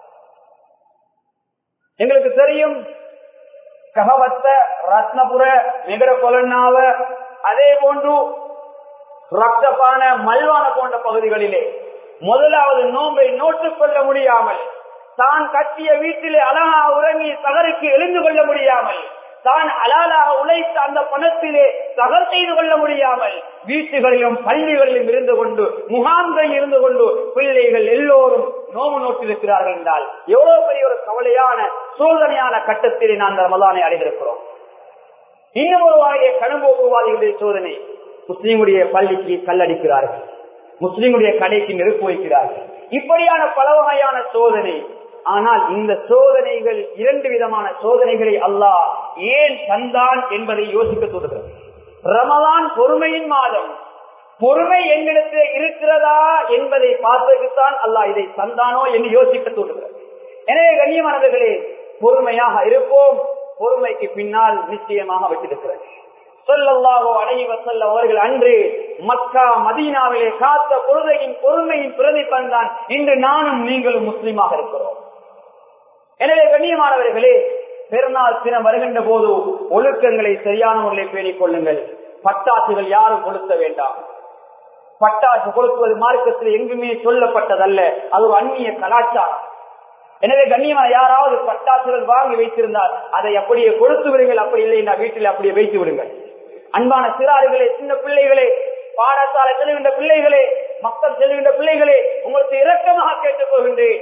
எங்களுக்கு தெரியும் ககவத்த ரத்னபுர நெகர கொலன்னாவ அதே போன்று ரத்தப்பான மல்வான போன்ற பகுதிகளிலே முதலாவது நோன்பை நோட்டுக் கொள்ள முடியாமல் தான் கட்டிய வீட்டிலே அழகா உறங்கி தகருக்கு எழுந்து கொள்ள முடியாமல் தான் அலாலாக உழைத்த அந்த பணத்திலே தகர் செய்து கொள்ள முடியாமல் வீட்டுகளிலும் பள்ளிகளிலும் இருந்து கொண்டு முகாம்களில் இருந்து கொண்டு பிள்ளைகள் எல்லோரும் நோவு நோட்டிருக்கிறார்கள் என்றால் எவ்வளவு பெரிய ஒரு கவலையான சோதனையான கட்டத்திலே நான் ரமதானை அடைந்திருக்கிறோம் இன்னும் ஒரு வகையை கணும்போக்குவாதிகளுடைய சோதனை முஸ்லீமுடைய பள்ளிக்கு கல்லடிக்கிறார்கள் முஸ்லீமுடைய கடைக்கு நெருப்பு வைக்கிறார்கள் இப்படியான பல வகையான சோதனை ஆனால் இந்த சோதனைகள் இரண்டு விதமான சோதனைகளை அல்லாஹ் ஏன் தந்தான் என்பதை யோசிக்க தோன்றுகிறது ரமலான் பொறுமையின் மாதம் பொறுமை எங்களிடத்தில் இருக்கிறதா என்பதை பார்ப்பதற்குத்தான் அல்லாஹ் இதை தந்தானோ என்று யோசிக்க தோன்றுகிறது எனவே கண்ணியமானவர்களே பொறுமையாக இருப்போம் பொறுமைக்கு பின்னால் நிச்சயமாக வச்சிருக்கிறது சொல்லல்லாஹோ அலைவ செல்ல அவர்கள் அன்று மக்கா மதீனாவிலே காத்த பொழுதையின் பொறுமையின் பிரதிபலன் தான் இன்று நானும் நீங்களும் முஸ்லீமாக இருக்கிறோம் எனவே கண்ணியமானவர்களே பெருநாள் தினம் வருகின்ற போது ஒழுக்கங்களை சரியான முறையில் பேணிக் கொள்ளுங்கள் பட்டாசுகள் யாரும் கொளுத்த வேண்டாம் பட்டாசு கொளுத்துவது மார்க்கத்தில் எங்குமே சொல்லப்பட்டதல்ல அது ஒரு அந்நிய கலாச்சாரம் எனவே கண்ணியமா யாராவது பட்டாசுகள் வாங்கி வைத்திருந்தால் அதை அப்படியே கொளுத்து விடுங்கள் அப்படி இல்லை நான் வீட்டில் அப்படியே வைத்து விடுங்கள் அன்பான சிறார்களே சின்ன பிள்ளைகளே பாடசாலை செல்கின்ற பிள்ளைகளே மக்கள் செல்கின்ற பிள்ளைகளே உங்களுக்கு இரக்கமாக கேட்டுக் கொள்கின்றேன்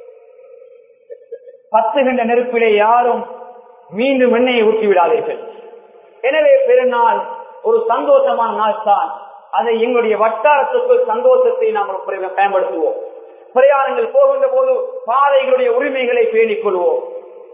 பத்துகின்ற நெருப்பிலே யாரும் மீண்டும் எண்ணெயை ஊற்றி விடாதீர்கள் எனவே பெருநாள் ஒரு சந்தோஷமான நாள் தான் அதை எங்களுடைய வட்டாரத்துக்குள் சந்தோஷத்தை நாம் பயன்படுத்துவோம் பிரயாணங்கள் போகின்ற போது பாதைகளுடைய உரிமைகளை பேணிக் கொள்வோம்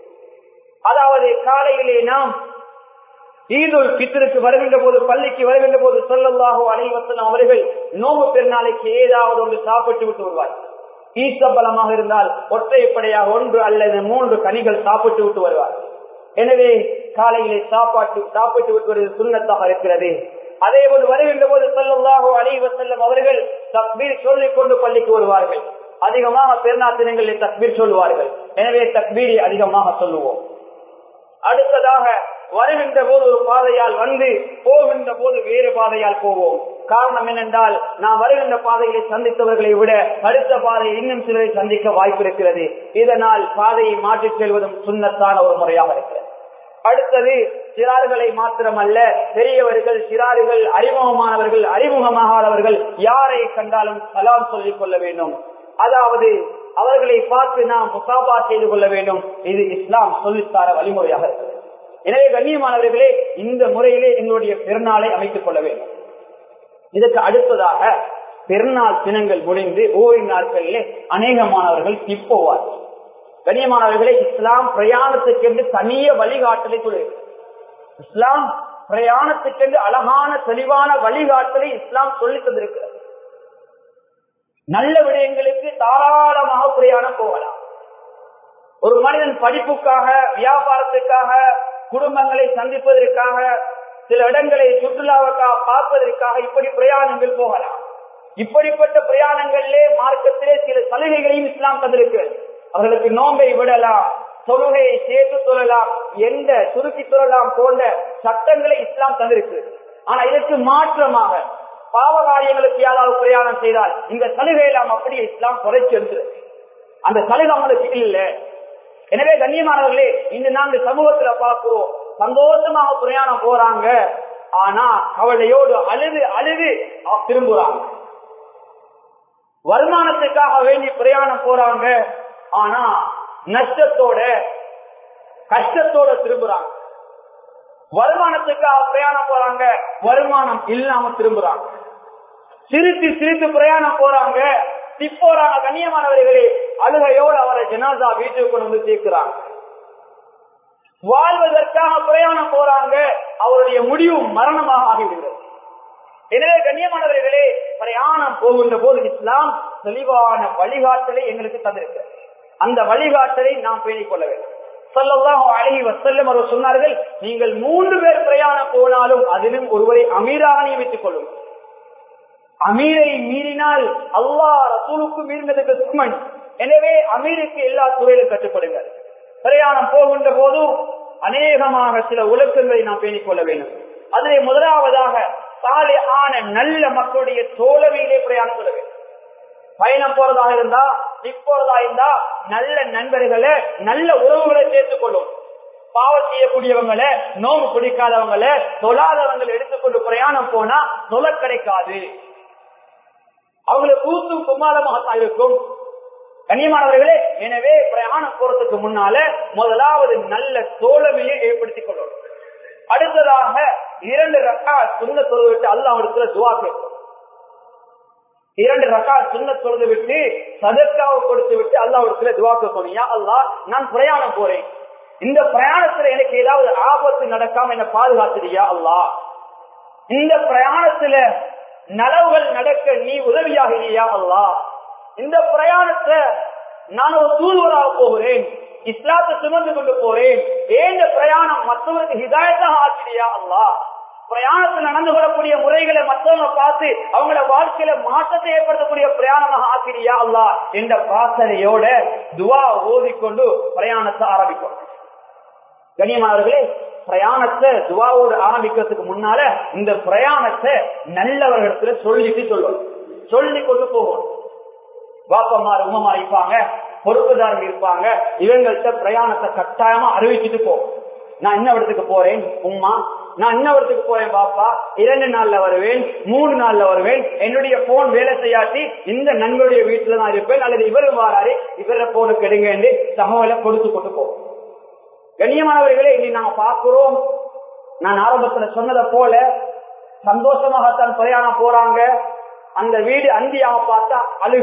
அதாவது காலையிலே நாம் ஈதுல் பித்தருக்கு வருகின்ற போது பள்ளிக்கு வருகின்ற போது சொல்லல்லாகோ அனைவசனம் அவர்கள் நோம்பு பெருநாளைக்கு ஏதாவது ஒன்று சாப்பிட்டு விட்டு வருவார்கள் ஈசபலமாக இருந்தால் ஒற்றைப்படையாக ஒன்று அல்லது மூன்று கனிகள் சாப்பிட்டு விட்டு வருவார் எனவே காலையிலே சாப்பாட்டு சாப்பிட்டு விட்டு வருவது சுண்ணத்தாக இருக்கிறது அதே போது வருகின்ற போது சொல்லல்லாகோ அலைவ செல்லும் அவர்கள் தக்பீர் சொல்லிக் கொண்டு பள்ளிக்கு வருவார்கள் அதிகமாக பெருநாள் தினங்களில் தக்பீர் சொல்லுவார்கள் எனவே தக்பீரை அதிகமாக சொல்லுவோம் அடுத்ததாக வருகின்ற போது ஒரு பாதையால் வந்து போகின்ற போது வேறு பாதையால் போவோம் காரணம் என்னென்றால் நாம் வருகின்ற பாதைகளை சந்தித்தவர்களை விட அடுத்த பாதையை இன்னும் சிலரை சந்திக்க வாய்ப்பு இருக்கிறது இதனால் பாதையை மாற்றிச் செல்வதும் சுண்ணத்தான ஒரு முறையாக இருக்கிறது அடுத்தது சிறார்களை மாத்திரமல்ல பெரியவர்கள் சிறார்கள் அறிமுகமானவர்கள் அறிமுகமாகாதவர்கள் யாரை கண்டாலும் சலாம் சொல்லிக் கொள்ள வேண்டும் அதாவது அவர்களை பார்த்து நாம் முசாபா செய்து கொள்ள வேண்டும் இது இஸ்லாம் சொல்லித்தார வழிமுறையாக இருக்கிறது எனவே கண்ணியமானவர்களே இந்த முறையிலே எங்களுடைய பெருநாளை அமைத்துக் கொள்ள வேண்டும் இதற்கு அடுத்ததாக பெருநாள் தினங்கள் முடிந்து ஓய்வு நாட்களிலே அநேகமானவர்கள் திப்போவார் கண்ணியமானவர்களே இஸ்லாம் பிரயாணத்துக்கென்று தனிய வழிகாட்டலை சொல்லுகிறது இஸ்லாம் பிரயாணத்துக்கென்று அழகான தெளிவான வழிகாட்டலை இஸ்லாம் சொல்லி தந்திருக்கிறது நல்ல விடயங்களுக்கு தாராளமாக பிரயாணம் போகலாம் ஒரு மனிதன் படிப்புக்காக வியாபாரத்துக்காக குடும்பங்களை சந்திப்பதற்காக சில இடங்களை சுற்றுலாவுக்காக பார்ப்பதற்காக இப்படி பிரயாணங்கள் போகலாம் இப்படிப்பட்ட பிரயாணங்களிலே மார்க்கத்திலே சில சலுகைகளையும் இஸ்லாம் தந்திருக்கிறது அவர்களுக்கு நோம்பை விடலாம் தொழுகையை சேர்த்து சொல்லலாம் எந்த சுருக்கி சொல்லலாம் போன்ற சட்டங்களை இஸ்லாம் தந்திருக்கு ஆனா இதற்கு மாற்றமாக பாவ காரியங்களுக்கு யாராவது பிரயாணம் செய்தால் இந்த சலுகை எல்லாம் அப்படியே இஸ்லாம் குறைச்சிருந்து அந்த சலுகை அவங்களுக்கு இல்லை எனவே கண்ணியமானவர்களே இந்த நான்கு சமூகத்துல பார்க்கிறோம் சந்தோஷமாக பிரயாணம் போறாங்க ஆனா கவலையோடு அழுது அழுது திரும்புறாங்க வருமானத்துக்காக வேண்டி பிரயாணம் போறாங்க ஆனா நஷ்டத்தோட கஷ்டத்தோட திரும்புறாங்க வருமானத்துக்காக பிரயாணம் போறாங்க வருமானம் இல்லாம திரும்புறாங்க சிரித்து சிரித்து பிரயாணம் போறாங்க திப்போறாங்க கண்ணியமானவர்களே அழுகையோடு அவரை ஜனாதா வீட்டுக்கு கொண்டு வந்து சேர்க்கிறாங்க வாழ்வதற்காக பிரயாணம் போறாங்க அவருடைய முடிவு மரணமாக ஆகிவிடுகிறது எனவே கண்ணியமானவர்களே பிரயாணம் போகின்ற போது இஸ்லாம் தெளிவான வழிகாட்டலை எங்களுக்கு தந்திருக்கிறது அந்த வழிகாட்டலை நாம் பேணிக் கொள்ள வேண்டும் சொல்லலாம் அழகி வசல்லம் அவர் சொன்னார்கள் நீங்கள் மூன்று பேர் பிரயாணம் போனாலும் அதிலும் ஒருவரை அமீராக நியமித்துக் கொள்ளும் அமீரை மீறினால் அல்லா ரசூலுக்கு மீறினதுக்கு சுமன் எனவே அமீருக்கு எல்லா துறையிலும் கட்டுப்படுங்கள் பிரயாணம் போகின்ற போதும் அநேகமாக சில ஒழுக்கங்களை நாம் பேணிக் கொள்ள வேண்டும் அதிலே முதலாவதாக சாலை ஆன நல்ல மக்களுடைய தோழமையிலே பிரயாணம் கொள்ள வேண்டும் பயணம் போறதாக இருந்தா இப்போறதா இருந்தா நல்ல நண்பர்களை நல்ல உறவுகளை சேர்த்துக் கொள்ளும் பாவம் செய்யக்கூடியவங்களை நோம்பு பிடிக்காதவங்களை தொழாதவங்களை எடுத்துக்கொண்டு பிரயாணம் போனா தொலை கிடைக்காது அவங்களுக்கு கூத்தும் குமாரமாக இருக்கும் கண்ணியமானவர்களே எனவே பிரயாணம் போறதுக்கு முன்னால முதலாவது நல்ல தோழமையை ஏற்படுத்திக் கொள்ளணும் அடுத்ததாக இரண்டு ரக்கா சுண்ண தொழுவிட்டு அல்ல அவருக்கு துவா கேட்கும் இரண்டு ரகா சின்ன தொழுது விட்டு சதற்காவை கொடுத்து விட்டு அல்லாவிடத்துல துவாக்க சொன்னீங்க அல்லா நான் பிரயாணம் போறேன் இந்த பிரயாணத்துல எனக்கு ஏதாவது ஆபத்து நடக்காம என்ன பாதுகாத்துறியா அல்லா இந்த பிரயாணத்துல நலவுகள் நடக்க நீ உதவியாகிறியா அல்லா இந்த பிரயாணத்தை நான் ஒரு தூதுவராக போகிறேன் இஸ்லாத்தை சுமந்து கொண்டு போறேன் ஏன் பிரயாணம் மற்றவருக்கு ஹிதாயத்தாக ஆக்கிறியா அல்லா பிரயாணத்தில் நடந்து கொள்ளக்கூடிய முறைகளை மற்றவங்க பார்த்து அவங்கள வாழ்க்கையில மாற்றத்தை ஏற்படுத்தக்கூடிய பிரயாணமாக ஆக்கிறியா அல்லா என்ற பிரார்த்தனையோட துவா ஓதிக்கொண்டு பிரயாணத்தை ஆரம்பிக்கும் கனியமானவர்களே பிரயாணத்தை துவாவோடு ஆரம்பிக்கிறதுக்கு முன்னால இந்த பிரயாணத்தை நல்லவர்களிடத்துல சொல்லிட்டு சொல்லணும் சொல்லி கொண்டு போகணும் வாப்பமார் உமமா இருப்பாங்க பொறுப்புதாரங்க இருப்பாங்க இவங்கள்ட்ட பிரயாணத்தை கட்டாயமா அறிவிச்சுட்டு போகும் நான் என்ன இடத்துக்கு போறேன் உம்மா நான் என்ன இடத்துக்கு போறேன் பாப்பா இரண்டு நாள்ல வருவேன் மூணு நாள்ல வருவேன் என்னுடைய போன் வேலை செய்யாட்டி இந்த நண்பருடைய வீட்டுல தான் இருப்பேன் அல்லது இவரும் வாராரு இவர போனுக்கு எடுங்க என்று தகவலை கொடுத்து கொண்டு போவோம் கண்ணியமானவர்களே இனி நாங்க பார்க்கிறோம் நான் ஆரம்பத்துல சொன்னதை போல சந்தோஷமாகத்தான் பிரயாணம் போறாங்க அந்த வீடு அந்தியாக பார்த்தா அழுக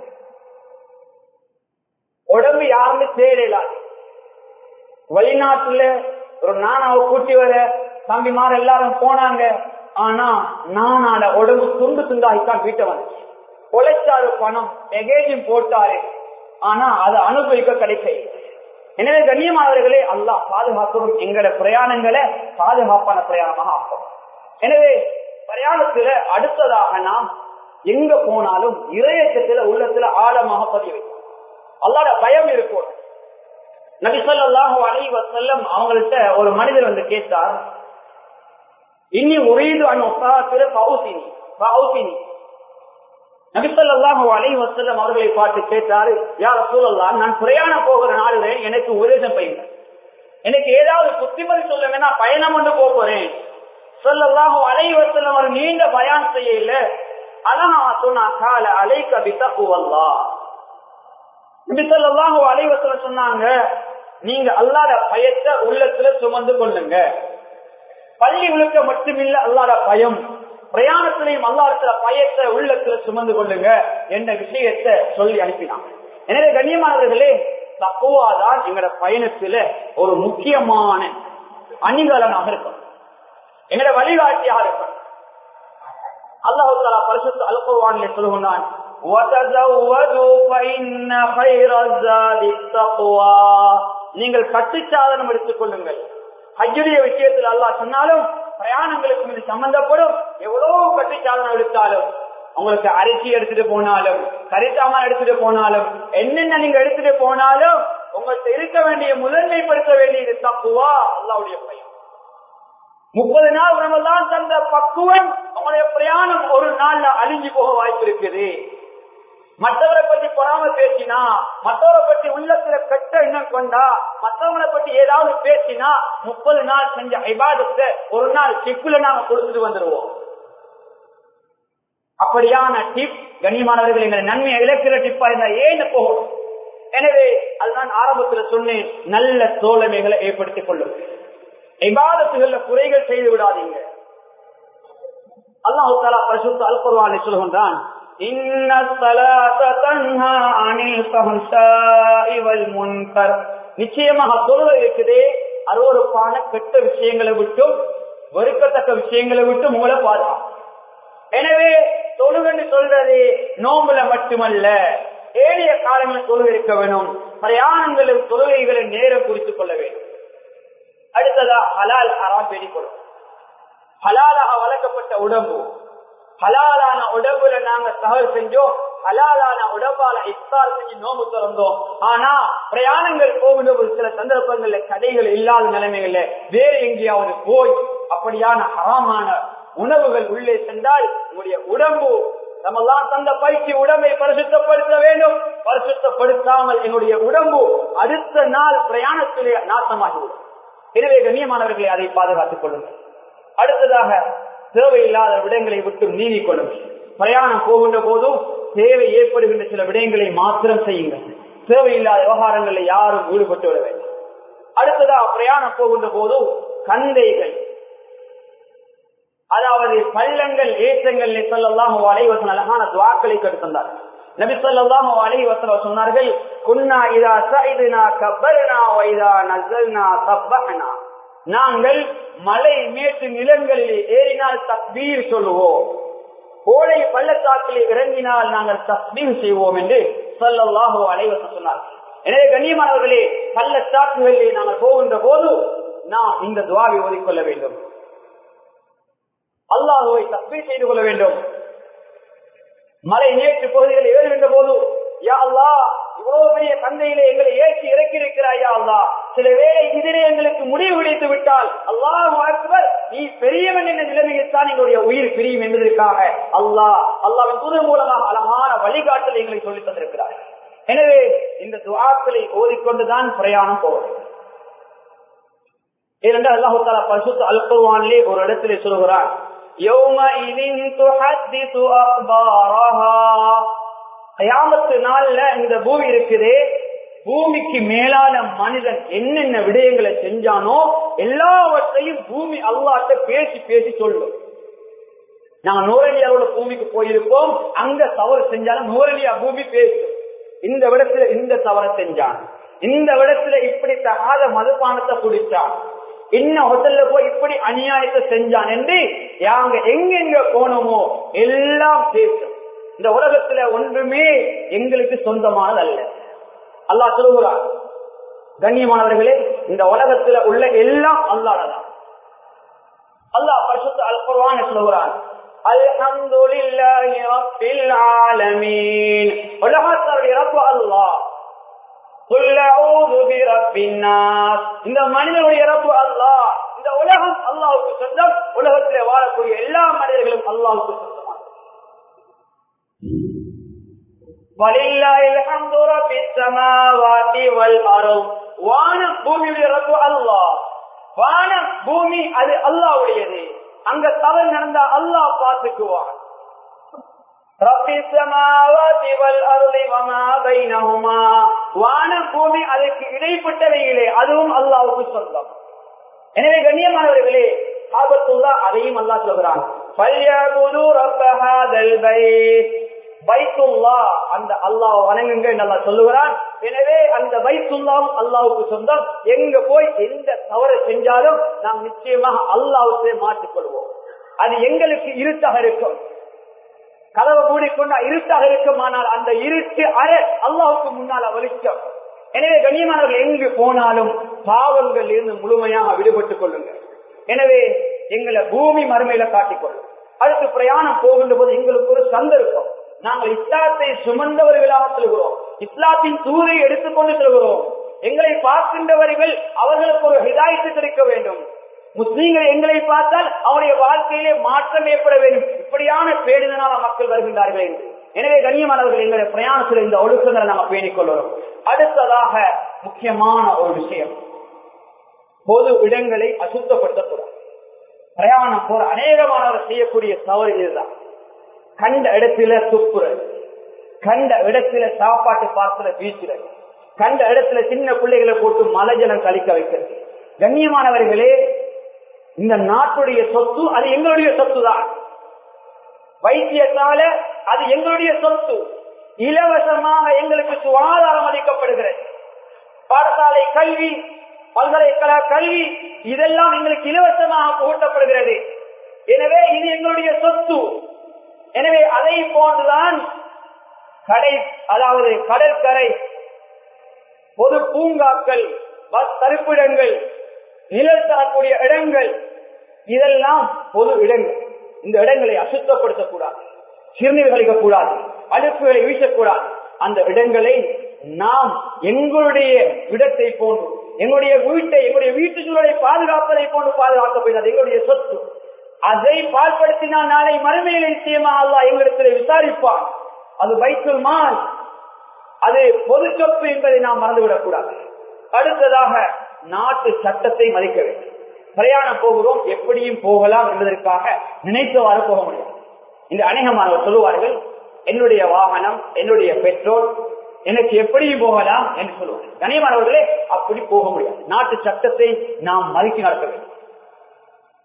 உடம்பு யாருன்னு தேடலாது வெளிநாட்டுல ஒரு நானாவை கூட்டி வர தம்பிமார் எல்லாரும் போனாங்க ஆனா நானால உடம்பு துண்டு துண்டாகித்தான் வீட்டை வந்துச்சு உழைச்சாரு பணம் எகேஜும் போட்டாரு ஆனா அதை அனுபவிக்க கிடைக்கல எனவே கண்ணியமானவர்களே அல்லா பாதுகாக்கணும் எங்களோட பிரயாணங்களை பாதுகாப்பான பிரயாணமாக ஆக்கும் எனவே பிரயாணத்துல அடுத்ததாக நாம் எங்க போனாலும் இறையச்சத்துல உள்ளத்துல ஆழமாக பதிய வைக்கும் அல்லாட பயம் இருக்கும் நபிசல்லாஹு அலி வசல்லம் அவங்கள்ட்ட ஒரு மனிதர் வந்து கேட்டார் இன்னி உரையுது அண்ணு பவுசினி பவுசினி நபிசல்லாஹு அலி வசல்லம் அவர்களை பார்த்து கேட்டாரு யார சூழல்லாம் நான் பிரயாணம் போகிற நாளிலே எனக்கு உபதேசம் பயிங்க எனக்கு ஏதாவது புத்திமதி சொல்லுங்க நான் பயணம் கொண்டு போறேன் சொல்லல்லாஹு அலை வசல்லம் அவர் நீண்ட பயான் செய்யல அழகா சொன்னா கால அலை கபித்த பூவல்லா நபிசல்லாஹு அலை வசல்லம் சொன்னாங்க நீங்க அல்லாத பயத்தை உள்ளத்துல சுமந்து கொள்ளுங்க பள்ளி உழுக்க மட்டுமில்ல அல்லாத பயம் பிரயாணத்திலையும் அல்லாடத்துல பயத்தை உள்ளத்துல சுமந்து கொள்ளுங்க என்ற விஷயத்தை சொல்லி அனுப்பினாங்க எனவே கண்ணியமானவர்களே தப்புவாதான் எங்களோட பயணத்துல ஒரு முக்கியமான அணிகலனாக இருக்கும் எங்களோட வழிகாட்டியாக இருக்கும் அல்லாஹு தாலா பரிசுத்த அல்பவானிலே சொல்லுகிறான் நீங்கள் கட்டுச்சாதனம் எடுத்துக் கொள்ளுங்கள் ஹஜ்ஜுடைய விஷயத்தில் அல்லாஹ் சொன்னாலும் பிரயாணங்களுக்கு இது சம்பந்தப்படும் எவ்வளவு கட்டுச்சாதனம் எடுத்தாலும் உங்களுக்கு அரிசி எடுத்துட்டு போனாலும் கரிசாமான் எடுத்துட்டு போனாலும் என்னென்ன நீங்க எடுத்துட்டு போனாலும் உங்கள்கிட்ட இருக்க வேண்டிய முதன்மைப்படுத்த வேண்டியது தப்புவா அல்லாவுடைய பயம் முப்பது நாள் உணவெல்லாம் தந்த பக்குவம் உங்களுடைய பிரயாணம் ஒரு நாள்ல அழிஞ்சு போக வாய்ப்பு இருக்குது மற்றவரை பத்தி பொறாம பேசினா மற்றவரை பத்தி உள்ளத்துல கெட்ட எண்ணம் கொண்டா மற்றவங்களை பத்தி ஏதாவது பேசினா முப்பது நாள் செஞ்ச ஐபாதத்தை ஒரு நாள் சிப்புல நாங்க கொடுத்துட்டு வந்துருவோம் அப்படியான டிப் கண்ணியமானவர்கள் எங்களை நன்மையை இழக்கிற டிப்பா இருந்தா ஏன்னு போகும் எனவே அதுதான் ஆரம்பத்துல சொன்னேன் நல்ல தோழமைகளை ஏற்படுத்திக் கொள்ளும் இபாதத்துகள்ல குறைகள் செய்து விடாதீங்க அல்லாஹு தாலா பரிசுத்த அல்பருவானை சொல்கின்றான் நிச்சயமாக தொழுகை இருக்குதே அருவறுப்பான கெட்ட விஷயங்களை விட்டும் வெறுக்கத்தக்க விஷயங்களை விட்டு உங்களை பாதுகாக்கும் எனவே தொழுகன்னு சொல்றது நோம்புல மட்டுமல்ல ஏழைய காலங்களில் தொழுகை இருக்க வேணும் பிரயாணங்களில் தொழுகைகளை நேரம் குறித்துக் கொள்ள வேண்டும் அடுத்ததா ஹலால் ஹராம் பேடிக்கொள்ளும் ஹலாலாக வளர்க்கப்பட்ட உடம்பு ஹலாலான உடம்புல நாங்க தகவல் செஞ்சோம் ஹலாலான உடம்பால இஃப்தார் செஞ்சு நோம்பு திறந்தோம் ஆனா பிரயாணங்கள் போகும்போது சில சந்தர்ப்பங்கள்ல கடைகள் இல்லாத நிலைமைகள்ல வேறு எங்கேயாவது போய் அப்படியான ஹராமான உணவுகள் உள்ளே சென்றால் உங்களுடைய உடம்பு நம்மெல்லாம் தந்த பயிற்சி உடம்பை பரிசுத்தப்படுத்த வேண்டும் பரிசுத்தப்படுத்தாமல் என்னுடைய உடம்பு அடுத்த நாள் பிரயாணத்திலே நாசமாகிவிடும் எனவே கண்ணியமானவர்களை அதை பாதுகாத்துக் கொள்ளுங்கள் அடுத்ததாக தேவையில்லாத விடயங்களை விட்டு நீங்கிக் கொள்ளுங்கள் பிரயாணம் போகின்ற போதும் தேவை ஏற்படுகின்ற சில விடயங்களை மாத்திரம் செய்யுங்கள் தேவையில்லாத விவகாரங்களில் யாரும் ஈடுபட்டு விட வேண்டும் அடுத்ததா பிரயாணம் போகின்ற போதும் கந்தைகள் அதாவது பள்ளங்கள் ஏற்றங்கள் சொல்லலாம் அலைவசன் அழகான துவாக்களை கெடுத்திருந்தார் நபி சொல்லாஹு அலி வசல சொன்னார்கள் குன்னா இதா சைதுனா கப்பர்னா வைதா நசல்னா சப்பஹனா நாங்கள் மலை மேட்டு நிலங்களில் ஏறினால் தக்பீர் சொல்லுவோம் கோடை பள்ளத்தாக்கில் இறங்கினால் நாங்கள் தஸ்மீம் செய்வோம் என்று சொல்லல்லாஹோ அலைவசம் சொன்னார் எனவே கண்ணியமானவர்களே பள்ளத்தாக்குகளிலே நாங்கள் போகின்ற போது நாம் இந்த துவாவை ஓதிக்கொள்ள வேண்டும் அல்லாஹுவை தஸ்மீர் செய்து கொள்ள வேண்டும் மலை நேற்று பகுதிகளில் ஏறுகின்ற போது யா அல்லா இவ்வளவு பெரிய தந்தையிலே எங்களை ஏற்றி இறக்கி இருக்கிறாயா அல்லா சில வேளை இதிலே எங்களுக்கு முடிவு விடுத்து விட்டால் அல்லாஹ் அக்பர் நீ பெரியவன் என்ற நிலைமையில்தான் எங்களுடைய உயிர் பிரியும் என்பதற்காக அல்லாஹ் அல்லாவின் துணை மூலமாக அழகான வழிகாட்டலை எங்களை சொல்லித் தந்திருக்கிறார் எனவே இந்த துவாக்களை ஓதிக்கொண்டுதான் பிரயாணம் போவது ஏனென்றால் அல்லாஹு தாலா பரிசுத்த அல்குவானிலே ஒரு இடத்திலே சொல்கிறார் கயாமத்து நாள்ல இந்த பூமி இருக்குது பூமிக்கு மேலான மனிதன் என்னென்ன விடயங்களை செஞ்சானோ எல்லாவற்றையும் பூமி அல்லாட்ட பேசி பேசி சொல்லும் நாங்க நூறலியாரோட பூமிக்கு போயிருப்போம் அங்க தவறு செஞ்சாலும் நூறலியா பூமி பேசும் இந்த விடத்துல இந்த தவறை செஞ்சான் இந்த விடத்துல இப்படி தகாத மதுபானத்தை குடிச்சான் இன்ன ஹோட்டல்ல போய் இப்படி அநியாயத்தை செஞ்சான் என்று யாங்க எங்கெங்க போனோமோ எல்லாம் பேசும் இந்த உலகத்துல ஒன்றுமே எங்களுக்கு சொந்தமானது அல்ல அல்லா சொல்லுகிறார் கண்ணியமானவர்களே இந்த உலகத்துல உள்ள எல்லாம் அல்லாடதான் அல்லாஹ் பரிசுத்த அல்பர்வான் சொல்லுகிறான் அல்ஹம்துலில்லாஹி ரப்பில் ஆலமீன் உலகத்தருடைய ரப்பு அல்லாஹ் இந்த மனிதனுடைய ரப்பு அல்லாஹ் இந்த உலகம் அல்லாவுக்கு சொந்தம் உலகத்திலே வாழக்கூடிய எல்லா மனிதர்களும் அல்லாவுக்கு சொந்தமான வானம் பூமியுடைய ரப்பு அல்லாஹ் வானம் பூமி அது அல்லாவுடையது அங்க தவறு நடந்தா அல்லாஹ் பார்த்துக்குவான் வானம் பூமி அதற்கு இடைப்பட்டவைகளே அதுவும் அல்லாவுக்கு சொந்தம் எனவே கண்ணியமானவர்களே ஆபத்துள்ளா அதையும் அல்லா சொல்கிறான் பைத்துல்லா அந்த அல்லாஹ் வணங்குங்க நல்லா சொல்லுகிறான் எனவே அந்த பைத்துல்லாம் அல்லாவுக்கு சொந்தம் எங்க போய் எந்த தவறை செஞ்சாலும் நாம் நிச்சயமாக அல்லாவுக்கே மாற்றிக்கொள்வோம் அது எங்களுக்கு இருட்டாக இருக்கும் கதவை மூடிக்கொண்டா இருட்டாக இருக்கும் ஆனால் அந்த இருட்டு அரை அல்லாவுக்கு முன்னால வெளிச்சம் எனவே கண்ணியமானவர்கள் எங்கு போனாலும் பாவங்கள் இருந்து முழுமையாக விடுபட்டுக் கொள்ளுங்கள் எனவே எங்களை பூமி மறுமையில காட்டிக்கொள்ளும் அடுத்து பிரயாணம் போகின்ற போது எங்களுக்கு ஒரு சந்தர்ப்பம் நாங்கள் இஸ்லாத்தை சுமந்தவர்களாக செல்கிறோம் இஸ்லாத்தின் தூரை எடுத்துக்கொண்டு செல்கிறோம் எங்களை பார்க்கின்றவர்கள் அவர்களுக்கு ஒரு ஹிதாயத்து கிடைக்க வேண்டும் முஸ்லீம்கள் எங்களை பார்த்தால் அவருடைய வாழ்க்கையிலே மாற்றம் ஏற்பட வேண்டும் இப்படியான பேடிதனால மக்கள் வருகின்றார்கள் என்று எனவே கண்ணியமானவர்கள் எங்களுடைய பிரயாணத்தில் இந்த ஒழுக்கங்களை நாங்கள் பேணிக் கொள்கிறோம் அடுத்ததாக முக்கியமான ஒரு விஷயம் பொது இடங்களை அசுத்தப்படுத்தக்கூடாது பிரயாணம் போற அநேகமானவர் செய்யக்கூடிய தவறு இதுதான் கண்ட இடத்துல துப்புறது கண்ட இடத்துல சாப்பாட்டு பாத்திர வீசுறது கண்ட இடத்துல சின்ன பிள்ளைகளை போட்டு மலஜலம் கழிக்க வைக்கிறது கண்ணியமானவர்களே இந்த நாட்டுடைய சொத்து அது எங்களுடைய சொத்து தான் வைத்தியசால அது எங்களுடைய சொத்து இலவசமாக எங்களுக்கு சுகாதாரம் அளிக்கப்படுகிறது பாடசாலை கல்வி பல்கலைக்கழக கல்வி இதெல்லாம் எங்களுக்கு இலவசமாக புகட்டப்படுகிறது எனவே இது எங்களுடைய சொத்து எனவே அதை போன்றுதான் கடை அதாவது கடற்கரை பொது பூங்காக்கள் பஸ் தரிப்பிடங்கள் நிழல் தரக்கூடிய இடங்கள் இதெல்லாம் பொது இடங்கள் இந்த இடங்களை அசுத்தப்படுத்தக்கூடாது சிறுநீர் கழிக்கக்கூடாது அழுப்புகளை வீசக்கூடாது அந்த இடங்களை நாம் எங்களுடைய இடத்தை போன்று எங்களுடைய வீட்டை எங்களுடைய வீட்டு சூழலை பாதுகாப்பதை போன்று பாதுகாக்கப்படுகிறது எங்களுடைய சொத்து அதை பால்படுத்தினால் நாளை மறுமையில் நிச்சயமா அல்லா எங்களிடத்தில் விசாரிப்பான் அது வைத்துல் மால் அது பொது சொத்து என்பதை நாம் மறந்துவிடக் கூடாது அடுத்ததாக நாட்டு சட்டத்தை மதிக்க வேண்டும் பிரயாணம் போகிறோம் எப்படியும் போகலாம் என்பதற்காக நினைத்தவாறு போக முடியும் இந்த அநேகமானவர் சொல்லுவார்கள் என்னுடைய வாகனம் என்னுடைய பெட்ரோல் எனக்கு எப்படியும் போகலாம் என்று சொல்லுவார்கள் கனியமானவர்களே அப்படி போக முடியாது நாட்டு சட்டத்தை நாம் மதிக்க நடத்த வேண்டும்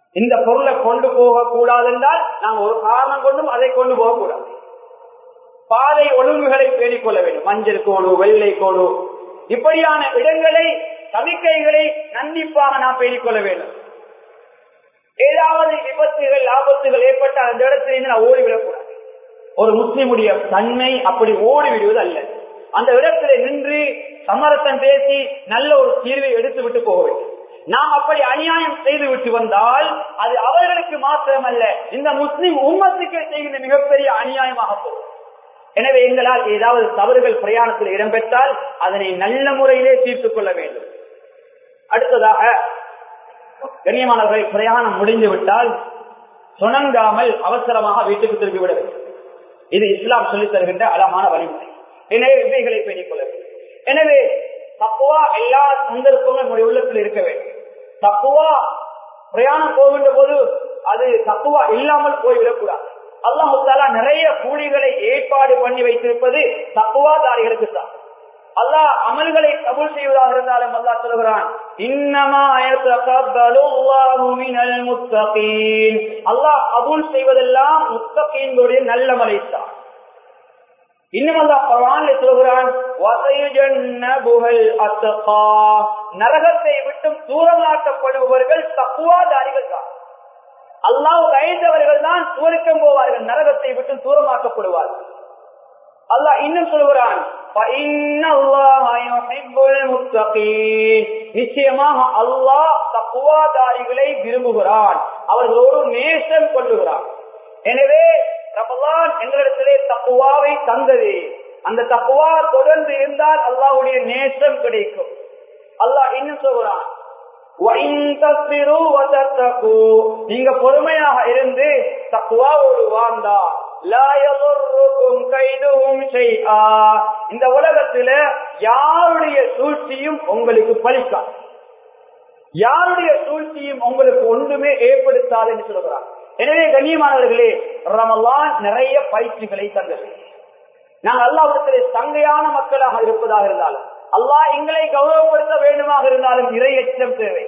இந்த பொருளை கொண்டு போக கூடாது என்றால் நாங்கள் ஒரு காரணம் கொண்டும் அதை கொண்டு போகக்கூடாது பாதை ஒழுங்குகளை பேணிக் கொள்ள வேண்டும் மஞ்சள் கோடு வெள்ளை கோடு இப்படியான இடங்களை சமிக்கைகளை கண்டிப்பாக நாம் பேணிக் கொள்ள வேண்டும் ஏதாவது விபத்துகள் ஆபத்துகள் ஏற்பட்டால் அந்த இடத்திலிருந்து நான் ஓடிவிடக்கூடாது ஒரு முஸ்லிமுடைய தன்மை அப்படி ஓடிவிடுவது அல்ல அந்த இடத்துல நின்று சமரசம் பேசி நல்ல ஒரு தீர்வை எடுத்து விட்டு போக வேண்டும் நாம் அப்படி அநியாயம் செய்து விட்டு வந்தால் அது அவர்களுக்கு மாத்திரமல்ல இந்த முஸ்லிம் உம்மத்துக்கு செய்கின்ற மிகப்பெரிய அநியாயமாக போகும் எனவே எங்களால் ஏதாவது தவறுகள் பிரயாணத்தில் இடம்பெற்றால் அதனை நல்ல முறையிலே தீர்த்துக் கொள்ள வேண்டும் அடுத்ததாக கண்ணியமானவர்களை பிரயாணம் முடிந்து விட்டால் சுணங்காமல் அவசரமாக வீட்டுக்கு திரும்பி விட வேண்டும் இது இஸ்லாம் சொல்லித் தருகின்ற அழகான வழிமுறை எனவே இவைகளை பேணிக் கொள்ள வேண்டும் எனவே தப்புவா எல்லா சந்தர்ப்பங்களும் நம்முடைய உள்ளத்தில் இருக்க வேண்டும் தப்புவா பிரயாணம் போகின்ற போது அது தப்புவா இல்லாமல் போய்விடக்கூடாது அல்லாஹாலா நிறைய கூலிகளை ஏற்பாடு பண்ணி வைத்திருப்பது தப்புவாதாரிகளுக்கு தான் அல்லாஹ் அமல்களை கபூல் செய்வதாக இருந்தாலும் அல்லாஹ் சொல்கிறான் அல்லாஹ் கபூல் செய்வதெல்லாம் முத்தகீன்களுடைய நல்ல மலைத்தான் இன்னும் அல்லாஹ் பரவான்ல சொல்கிறான் நரகத்தை விட்டும் தூரமாக்கப்படுபவர்கள் தப்புவாதாரிகள் தான் அல்லாஹ் அழைந்தவர்கள் தான் சுவருக்கம் போவார்கள் நரகத்தை விட்டு தூரமாக்கப்படுவார்கள் அல்லாஹ் இன்னும் சொல்கிறான் நிச்சயமாக அல்லாஹ் தப்புவாதாரிகளை விரும்புகிறான் அவர்களோடு நேசம் கொள்ளுகிறான் எனவே ரமலான் எங்களிடத்திலே தப்புவாவை தந்தது அந்த தப்புவா தொடர்ந்து இருந்தால் அல்லாஹுடைய நேசம் கிடைக்கும் அல்லாஹ் இன்னும் சொல்கிறான் நீங்க பொறுமையாக இருந்து தக்குவாவோடு வாழ்ந்தா இந்த உலகத்துல யாருடைய சூழ்ச்சியும் உங்களுக்கு பலிக்காது யாருடைய சூழ்ச்சியும் உங்களுக்கு ஒன்றுமே ஏற்படுத்தாது என்று சொல்கிறார் எனவே கண்ணியமானவர்களே ரமலான் நிறைய பயிற்சிகளை தந்தது நாங்கள் அல்லாவிடத்திலே சங்கையான மக்களாக இருப்பதாக இருந்தாலும் அல்லாஹ் எங்களை கௌரவப்படுத்த வேண்டுமாக இருந்தாலும் இறை எச்சம் தேவை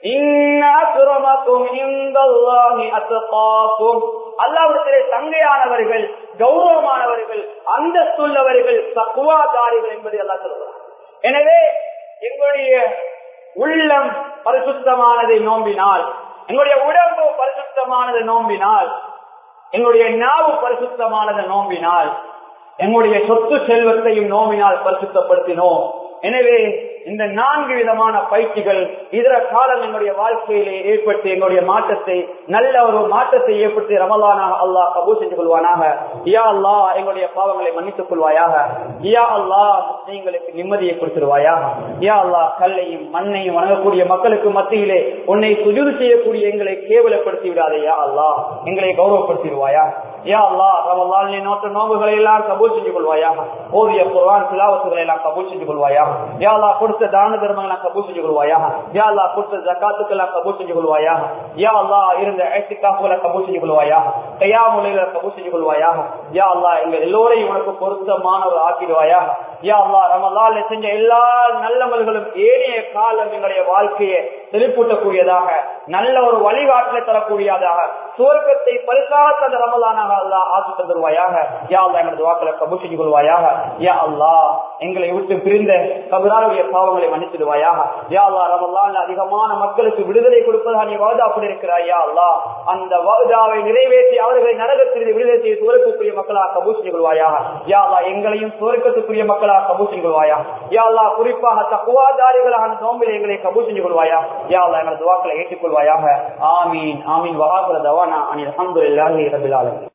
அல்லாவிடத்திலே சங்கையானவர்கள் கௌரவமானவர்கள் அந்தஸ்துள்ளவர்கள் தக்குவாதாரிகள் என்பதை அல்லா சொல்கிறார் எனவே எங்களுடைய உள்ளம் பரிசுத்தமானதை நோம்பினால் எங்களுடைய உடம்பு பரிசுத்தமானதை நோம்பினால் எங்களுடைய நாவு பரிசுத்தமானதை நோம்பினால் எங்களுடைய சொத்து செல்வத்தையும் நோவினால் பரிசுத்தப்படுத்தினோம் எனவே இந்த நான்கு விதமான பயிற்சிகள் இதர காலம் எங்களுடைய வாழ்க்கையிலே ஏற்பட்டு எங்களுடைய மாற்றத்தை நல்ல ஒரு மாற்றத்தை ஏற்படுத்தி ரமலானாக அல்லாஹ் கபூ செஞ்சு கொள்வானாக யா அல்லா எங்களுடைய பாவங்களை மன்னித்துக் கொள்வாயாக யா அல்லா முஸ்லீம்களுக்கு நிம்மதியை கொடுத்துருவாயாக யா அல்லா கல்லையும் மண்ணையும் வணங்கக்கூடிய மக்களுக்கு மத்தியிலே உன்னை சுஜூது செய்யக்கூடிய எங்களை கேவலப்படுத்தி விடாதே யா அல்லா எங்களை கௌரவப்படுத்திடுவாயா யா அல்லா ரமலான் நீ நோட்ட நோம்புகளை எல்லாம் கபூல் செஞ்சு கொள்வாயாக ஓதிய குர்ஆன் திலாவத்துகளை எல்லாம் கபூல் செஞ்சு கொள்வாயாக யா அல்லா கொடுத்த தான தர்மங்களை கபூல் செஞ்சு கொள்வாயாக யா அல்லா கொடுத்த ஜக்காத்துக்களை கபூல் செஞ்சு கொள்வாயாக யா அல்லா இருந்த ஐத்திகாப்புகளை கபூல் செஞ்சு கொள்வாயாக கையாமுலைகளை கபூல் செஞ்சு கொள்வாயாக யா அல்லா எங்க எல்லோரையும் உனக்கு பொருத்தமானவர் ஆக்கிடுவாயாக யா அல்லா ரமலான்ல செஞ்ச எல்லா நல்லமல்களும் ஏனைய காலம் எங்களுடைய வாழ்க்கையை செழிப்பூட்டக்கூடியதாக நல்ல ஒரு வழிகாட்டலை தரக்கூடியதாக சுவர்க்கத்தை பரிசாக தந்த ரமலானாக அல்லா ஆசி தந்துருவாயாக யா அல்லா எங்களது வாக்களை கபூல் செஞ்சு கொள்வாயாக யா அல்லா எங்களை விட்டு பிரிந்த கபிராருடைய பாவங்களை மன்னிச்சிடுவாயாக யா அல்லா ரமலான் அதிகமான மக்களுக்கு விடுதலை கொடுப்பதாக நீ வாதா இருக்கிறாய் யா அல்லா அந்த வாதாவை நிறைவேற்றி அவர்களை நரகத்திலிருந்து விடுதலை செய்து சுவர்க்கத்துக்குரிய மக்களாக கபூல் செஞ்சு கொள்வாயாக யா அல்லா எங்களையும் சுவர்க்கத்துக்குரிய மக்களாக கபூல் செஞ்சு கொள்வாயா யா அல்லா குறிப்பாக தக்குவாதாரிகளான நோம்பில் எங்களை கபூல் செஞ்சு கொள்வாயா யா அல்லா எங்களது வாக்களை ஏற்றுக்கொள்வாயாக ஆமீன் ஆமீன் வஹாபுர தவானா அனில் அஹமதுல்லாஹி ரபில் ஆலமீன்